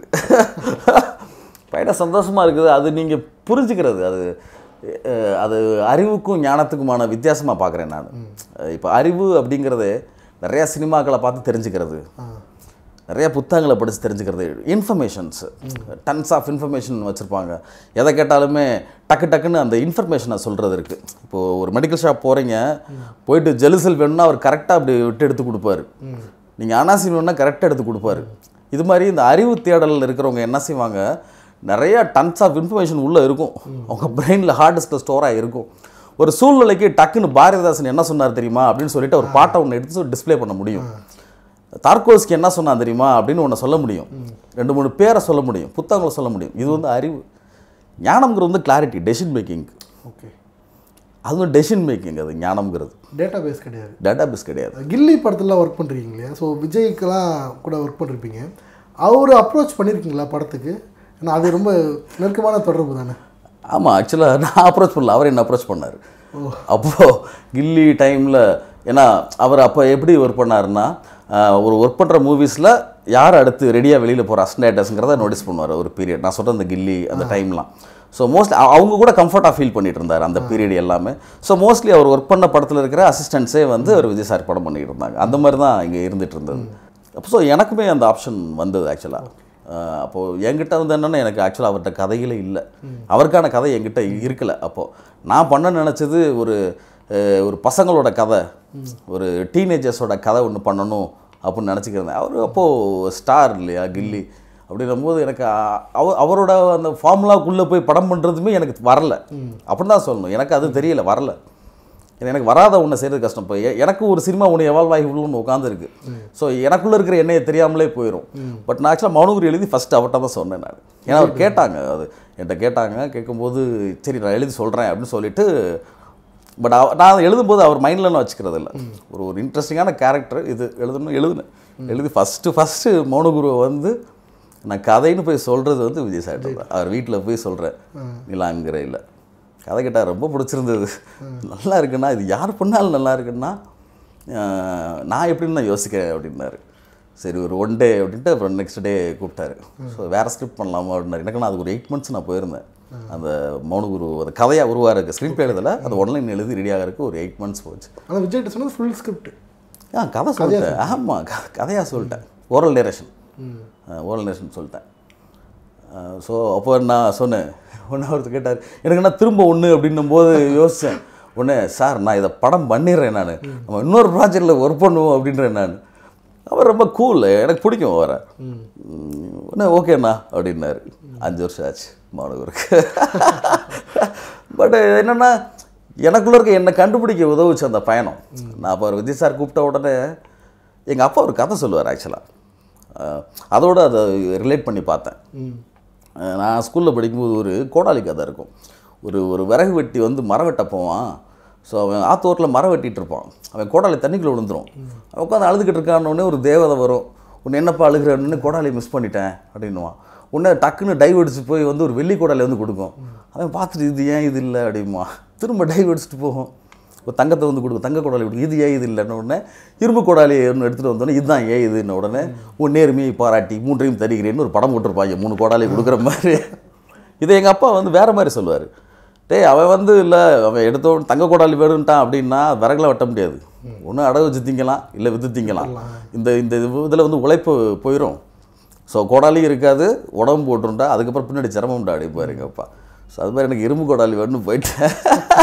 பயணம் சந்தோஷமாக இருக்குது அது நீங்கள் புரிஞ்சுக்கிறது அது அஹ், அது அறிவுக்கும் ஞானத்துக்குமான வித்தியாசமாக பார்க்குறேன் நான் இப்போ அறிவு அப்படிங்கிறது நிறையா சினிமாக்களை பார்த்து தெரிஞ்சுக்கிறது நிறைய புத்தகங்களை படித்து தெரிஞ்சுக்கிறது இன்ஃபர்மேஷன்ஸ் டன்ஸ் ஆஃப் இன்ஃபர்மேஷன் வச்சுருப்பாங்க எதை கேட்டாலுமே டக்கு டக்குன்னு அந்த இன்ஃபர்மேஷனை சொல்கிறது இருக்குது இப்போது ஒரு மெடிக்கல் ஷாப் போகிறீங்க போயிட்டு ஜெலுசல் வேணும்னா அவர் கரெக்டாக அப்படி விட்டு எடுத்து கொடுப்பாரு நீங்கள் அனாசின் வேணும்னா கரெக்டாக எடுத்து கொடுப்பாரு இது மாதிரி இந்த அறிவு தேடலில் இருக்கிறவங்க என்ன செய்வாங்க நிறைய டன்ஸ் ஆஃப் இன்ஃபர்மேஷன் உள்ளே இருக்கும் அவங்க பிரெயினில் ஹார்ட் டிஸ்கில் ஸ்டோராக இருக்கும் ஒரு சூழ்நிலைக்கு டக்குன்னு பாரதிதாசன் என்ன சொன்னார் தெரியுமா அப்படின்னு சொல்லிட்டு ஒரு பாட்டை ஒன்று எடுத்து டிஸ்ப்ளே பண்ண முடியும் தார்கோஸ்கி என்ன சொன்னான் தெரியுமா அப்படின்னு ஒன்று சொல்ல முடியும் ரெண்டு மூணு பேரை சொல்ல முடியும் புத்தகங்களை சொல்ல முடியும் இது வந்து அறிவு ஞானம்ங்கிறது வந்து கிளாரிட்டி டெசிஷன் மேக்கிங்
ஓகே
அதுவும் டெசிஷன் மேக்கிங் அது ஞானம்ங்கிறது
டேட்டா பேஸ் கிடையாது
டேட்டாபேஸ் கிடையாது
கில்லி படத்துல ஒர்க் பண்ணுறீங்க இல்லையா ஸோ விஜய்க்கெல்லாம் கூட ஒர்க் பண்ணிருப்பீங்க அவர் அப்ரோச் பண்ணியிருக்கீங்களா படத்துக்கு ஏன்னா அது ரொம்ப நெருக்கமான தொடர்பு தானே
ஆமாம் ஆக்சுவலாக நான் அப்ரோச் பண்ணல அவர் என்ன அப்ரோச் பண்ணார் அப்போது கில்லி டைமில் ஏன்னா அவர் அப்போ எப்படி ஒர்க் பண்ணாருன்னா ஆஹ், ஒரு ஒர்க் பண்ணுற மூவிஸில் யார் அடுத்து ரெடியாக வெளியில் போகிற அஸ்டேட்டஸ்ங்கிறத நோட்டீஸ் பண்ணுவார் ஒரு பீரியட் நான் சொல்கிற அந்த கில்லி அந்த டைம்லாம் ஸோ மோஸ்ட்லி அவங்க கூட கம்ஃபர்ட்டாக ஃபீல் பண்ணிட்டு இருந்தார் அந்த பீரியட் எல்லாமே ஸோ மோஸ்ட்லி அவர் ஒர்க் பண்ண படத்தில் இருக்கிற அசிஸ்டன்ஸே வந்து அவர் விஜய் சார் படம் பண்ணிட்டு இருந்தாங்க அந்த மாதிரி தான் இங்கே இருந்துட்டு இருந்தது அப்போ ஸோ எனக்குமே அந்த ஆப்ஷன் வந்தது ஆக்சுவலாக அப்போது என்கிட்ட வந்து என்னென்னா எனக்கு ஆக்சுவலாக அவர்கிட்ட கதைகளே இல்லை அவருக்கான கதை என்கிட்ட இருக்கல அப்போது நான் பண்ண நினச்சது ஒரு அஹ், ஒரு பசங்களோட கதை ஒரு டீனேஜர்ஸோட கதை ஒன்று பண்ணணும் அப்படின்னு நினச்சிக்கிறேன் அவர் அப்போது ஸ்டார் இல்லையா கில்லி அப்படின்னும்போது எனக்கு அ- அவ அவரோட அந்த ஃபார்முலாக்குள்ளே போய் படம் பண்ணுறதுமே எனக்கு வரல அப்படின்னு தான் சொல்லணும் எனக்கு அது தெரியல வரல ஏன்னா எனக்கு வராத ஒன்றை செய்கிறது கஷ்டம் இப்போ எ- எனக்கு ஒரு சினிமா ஒன்று எவால்வ் ஆகி உள்ள ஒன்று உட்காந்துருக்கு ஸோ எனக்குள்ளே இருக்கிற எண்ணெயை தெரியாமலே போயிடும் பட் நான் ஆக்சுவலாக மௌனகுரி எழுதி ஃபஸ்ட்டு அவர்கிட்ட தான் சொன்னேன் நான் ஏன்னா அவர் கேட்டாங்க அது என்கிட்ட கேட்டாங்க கேட்கும்போது சரி நான் எழுதி சொல்கிறேன் அப்படின்னு சொல்லிட்டு பட் நான் எழுதும்போது அவர் மைண்டில் நான் வச்சுக்கிறது இல்லை ஒரு ஒரு இன்ட்ரெஸ்டிங்கான கேரக்டர் இது எழுதணும் எழுதுனேன் எழுதி ஃபஸ்ட்டு ஃபஸ்ட்டு மௌனகுருவை வந்து நான் கதைன்னு போய் சொல்கிறது வந்து விஜய் சார் தான் அவர் வீட்டில் போய் சொல்கிறேன் நிலாங்கிற இல்லை கதை கேட்டால் ரொம்ப பிடிச்சிருந்தது நல்லா இருக்குன்னா இது யார் பண்ணாலும் நல்லா இருக்குன்னா ஆஹ், நான் எப்படின்னு நான் யோசிக்கிறேன் அப்படின்னாரு சரி ஒரு ஒன் டே அப்படின்ட்டு அப்புறம் நெக்ஸ்ட் டே கூப்பிட்டாரு ஸோ வேறு ஸ்கிரிப்ட் பண்ணலாமா அப்படின்னாரு எனக்கு நான் அதுக்கு ஒரு எயிட் மந்த்ஸ் நான் போயிருந்தேன் அந்த மௌனகுரு அந்த கதையாக உருவாருக்கு ஸ்க்ரீன் பிளே எழுதலை அது ஒன்லைன் எழுதி ரெடியாக இருக்கு ஒரு எயிட் மந்த்ஸ் போச்சு
ஆனால் விஜய்கிட்ட சொன்னது ஃபுல் ஸ்கிரிப்ட்
ஆ கதை சொல்லிட்டேன் ஆமாம் க கதையாக சொல்லிட்டேன் ஓரல் டேரேஷன் ஓரல் டேரேஷன் சொல்லிட்டேன் ஸோ அப்போ நான் சொன்னேன் ஒன்று ஒருத்தர் கேட்டார் எனக்கு என்ன திரும்ப ஒன்று அப்படின்னும் போது யோசித்தேன் உடனே சார் நான் இதை படம் பண்ணிடுறேன் நான் நம்ம இன்னொரு ப்ராஜெக்டில் ஒர்க் பண்ணுவோம் அப்படின்றேன் நான் அவர் ரொம்ப கூல் எனக்கு பிடிக்கும் அவரை உடனே ஓகேண்ணா அப்படின்னாரு அஞ்சு வருஷம் ஆச்சு மாணவருக்கு பட் என்னென்னா எனக்குள்ள இருக்க என்னை கண்டுபிடிக்க உதவுச்சு அந்த பயணம் நான் அப்போ விஜய் சார் கூப்பிட்ட உடனே எங்கள் அப்பா ஒரு கதை சொல்லுவார் ஆக்சுவலாக அதோட அதை ரிலேட் பண்ணி பார்த்தேன் அஹ் நான் ஸ்கூலில் படிக்கும்போது ஒரு கோடாலி கதை இருக்கும் ஒரு ஒரு விறகு வெட்டி வந்து மரம் வெட்ட போவான் ஸோ அவன் ஆத்தோரில் மரம் வெட்டிட்டு இருப்பான் அவன் கோடாலி தண்ணிக்குள்ளே விழுந்துரும் அவன் உட்காந்து அழுதுகிட்டு இருக்கான்னொடனே ஒரு தேவதை வரும் உன்னை என்னப்பா அழுகிறன்னு கோடாலியை மிஸ் பண்ணிட்டேன் அப்படின்னுவான் உடனே டக்குன்னு டைவ் அடிச்சு போய் வந்து ஒரு வெள்ளி கோடாலி வந்து கொடுக்கும் அவன் பார்த்துட்டு இது ஏன் இது இல்லை அப்படிமா திரும்ப டைவ் அடிச்சுட்டு போகும் ஒரு தங்கத்தை வந்து கொடுக்கும் தங்க கோடாலி கொடுக்கும் இது ஏன் இது இல்லைன்னு உடனே இரும்பு கோடாலி ஒன்று எடுத்துகிட்டு வந்தோடனே இதுதான் ஏன் இதுன்னு உடனே உன் நேர்மையை பாராட்டி மூன்றையும் தருகிறேன்னு ஒரு படம் போட்டிருப்பாங்க மூணு கோடாலி கொடுக்குற மாதிரி இதை எங்கள் அப்பா வந்து வேறு மாதிரி சொல்லுவார் டேய் அவன் வந்து இல்லை அவன் எடுத்த உடனே தங்க கோடாலி வேணுன்ட்டான் அப்படின்னா விறகுல வெட்ட முடியாது ஒன்று அடகு வச்சு திங்கலாம் இல்லை வித்து திங்கலாம் இந்த இந்த இதில் வந்து உழைப்பு போயிடும் ஸோ கோடாலியும் இருக்காது உடம்பு போட்டுருண்டா அதுக்கப்புறம் பின்னாடி சிரமம்டா அடிப்பார் எங்கள் அப்பா ஸோ அது மாதிரி எனக்கு இரும்பு கோடாலி வேணும்னு போயிட்டேன்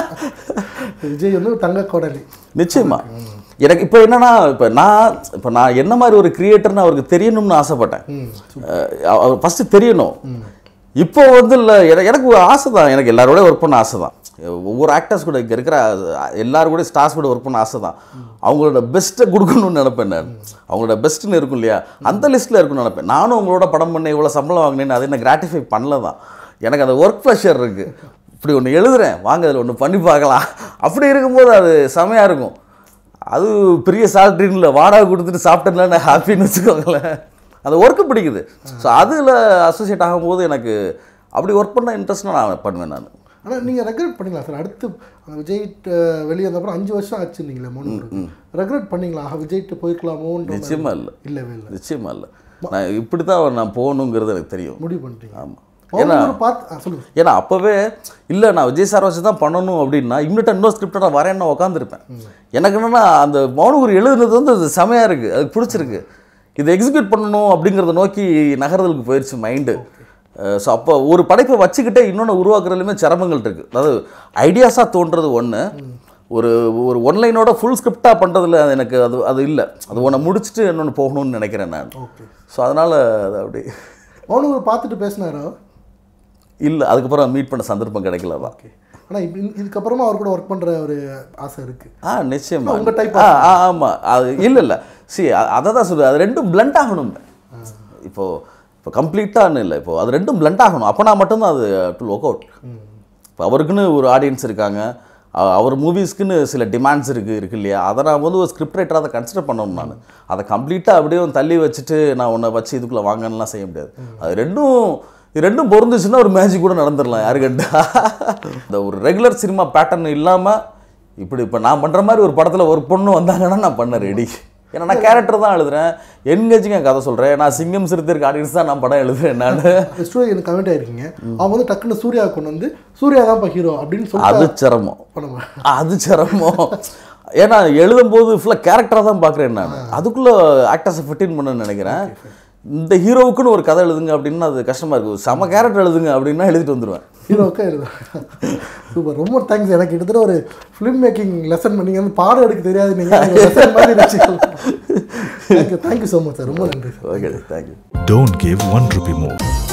விஜய் வந்து ஒரு தங்க கோடலி
நிச்சயமா எனக்கு இப்போ என்னன்னா இப்போ நான் இப்போ நான் என்ன மாதிரி ஒரு கிரியேட்டர்னு அவருக்கு தெரியணும்னு ஆசைப்பட்டேன் அஹ் அவர் ஃபஸ்ட்டு தெரியணும் இப்போ வந்து இல்லை எனக்கு ஒரு ஆசை தான் எனக்கு எல்லாரோட ஒர்க் பண்ண ஆசை தான் ஒவ்வொரு ஆக்டர்ஸ் கூட இங்கே இருக்கிற எல்லாரும் கூட ஸ்டார்ஸ் கூட ஒர்க் பண்ண ஆசை தான் அவங்களோட பெஸ்ட்டை கொடுக்கணும்னு நினைப்பேன் நான் அவங்களோட பெஸ்ட்டுன்னு இருக்கும் இல்லையா அந்த லிஸ்ட்டில் இருக்கும்னு நினைப்பேன் நானும் உங்களோட படம் பண்ண இவ்வளோ சம்பளம் வாங்கினேன்னு அதை என்ன கிராட்டிஃபை பண்ணல தான் எனக்கு அந்த ஒர்க் ப்ரெஷர் இருக்குது இப்படி ஒன்று எழுதுறேன் வாங்க அதில் ஒன்று பண்ணி பார்க்கலாம் அப்படி இருக்கும்போது அது செமையாக இருக்கும் அது பெரிய சால்ட்ரின்ல வாடகை கொடுத்துட்டு சாப்பிட்டேன்ல ஹாப்பின்னு வச்சுக்கோங்களேன் அந்த ஒர்க்கு பிடிக்குது ஸோ அதில் அசோசியேட் ஆகும்போது எனக்கு அப்படி ஒர்க் பண்ண இன்ட்ரெஸ்ட்னா நான் பண்ணுவேன் நான்
ஆனால் நீங்கள் ரெக்ரெட் பண்ணீங்களா சார் அடுத்து அந்த விஜய்ட்டு வெளியே வந்தப்பறம் அஞ்சு வருஷம் ஆச்சுன்னீங்களே மோனு ரெக்ரெட் பண்ணீங்களா ஆஹா, விஜய்ட்டு போயிருக்கலாமோன்ற மாதிரி?
நிச்சயமா இல்லை
இல்லவே இல்லை
நிச்சயமா இல்லை நான் இப்படி தான் நான் போகணுங்கிறது எனக்கு தெரியும்
முடிவு பண்ணிட்டீங்க
ஆமாம்
மௌனகுரு பார்த்து ஆ, சொல்லுங்க
ஏன்னா அப்போவே இல்லை நான் விஜய் சார் வச்சு தான் பண்ணணும் அப்படின்னா இம்மிடியாக இன்னொரு ஸ்கிரிப்டை நான் வரேன் நான் உட்காந்துருப்பேன் எனக்கு என்னன்னா அந்த மௌனகுரு எழுதுனது வந்து அது செமையாக இருக்குது அதுக்கு பிடிச்சிருக்கு இதை எக்ஸிக்யூட் பண்ணணும் அப்படிங்கிறத நோக்கி நகர்தலுக்கு போயிடுச்சு மைண்டு ஸோ அப்போ ஒரு படைப்பை வச்சுக்கிட்டே இன்னொன்று உருவாக்குறதுலையுமே சிரமங்கள் இருக்குது அதாவது ஐடியாஸாக தோன்றது ஒன்று ஒரு ஒரு ஒன்லைனோட ஃபுல் ஸ்கிரிப்டாக பண்ணுறதுல எனக்கு அது அது இல்லை அது ஒன்றை முடிச்சுட்டு இன்னொன்று போகணும்னு நினைக்கிறேன் நான்
ஓகே
ஸோ அதனால் அது அப்படி
மௌனகுரு பார்த்துட்டு பேசினாரோ
இல்லை அதுக்கப்புறம் மீட் பண்ண சந்தர்ப்பம் கிடைக்கல தான்
ஓகே ஆனால் இப்போ இதுக்கப்புறமா அவர் கூட ஒர்க் பண்ணுற ஒரு ஆசை இருக்குது
ஆ நிச்சயமா
உங்க type
ஆ ஆ, ஆமா அது இல்லை இல்லை சி அதை தான் சொல்லுது அது ரெண்டும் பிளண்ட் ஆகணும் இப்போது இப்போ கம்ப்ளீட்டான்னு இல்லை இப்போ அது ரெண்டும் பிளண்ட் ஆகணும் அப்போனா மட்டும்தான் அது டு ஒர்க் அவுட் இப்போ அவருக்குன்னு ஒரு ஆடியன்ஸ் இருக்காங்க அ- அவர் மூவிஸ்க்குன்னு சில டிமாண்ட்ஸ் இருக்குது இருக்கு இல்லையா அதை நான் வந்து ஒரு ஸ்கிரிப்ட் ரைட்டராக அதை கன்சிடர் பண்ணணும் நான் அதை கம்ப்ளீட்டாக அப்படியே வந்து தள்ளி வச்சுட்டு நான் உன்னை வச்சு இதுக்குள்ளே வாங்கலாம் செய்ய முடியாது அது ரெண்டும் இது ரெண்டும் பொருந்துச்சுன்னா ஒரு மேஜிக் கூட நடந்துடலாம் யாரு கண்டா இந்த ஒரு ரெகுலர் சினிமா பேட்டர்ன் இல்லாமல் இப்படி இப்போ நான் பண்ணுற மாதிரி ஒரு படத்தில் ஒரு பொண்ணு வந்தாங்கன்னா நான் பண்ண ரெடி ஏன்னா நான் கேரக்டர் தான் எழுதுறேன் என்கேஜிங்க கதை சொல்கிறேன் நான் சிங்கம் சிறுத்தைக்கு ஆடியன்ஸ் தான் நான் படம் எழுதுறேன் நான்
ஸ்டோரி எனக்கு கமெண்ட் ஆயிருக்கீங்க அவங்க வந்து டக்குன்னு சூர்யா கொண்டு வந்து சூர்யா தான் ஹீரோ அப்படின்னு
அது
சொல்லிட்டு
சிரமம்
பண்ணுவேன்
அது சிரமம் ஏன்னா எழுதும்போது ஃபுல்லாக கேரக்டராக தான் பார்க்குறேன் நான் அதுக்குள்ளே ஆக்டர்ஸை ஃபிட்டின் பண்ண நினைக்கிறேன் இந்த ஹீரோவுக்குன்னு ஒரு கதை எழுதுங்க அப்படின்னா அது கஷ்டமாக இருக்குது செம கேரக்டர் எழுதுங்க அப்படின்னா எழுதிட்டு வந்துடுவேன்
ஹீரோக்கா எழுதுவேன் சூப்பர் ரொம்ப தேங்க்ஸ் எனக்கு கிட்டத்தட்ட ஒரு ஃபிலிம் மேக்கிங் லெசன் பண்ணீங்க வந்து பாடம் எடுக்க தெரியாது நீங்கள் லெசன் மாதிரி thank you thank you so much sir ரொம்ப நன்றி sir
okay thank you
Don't give one rupee more.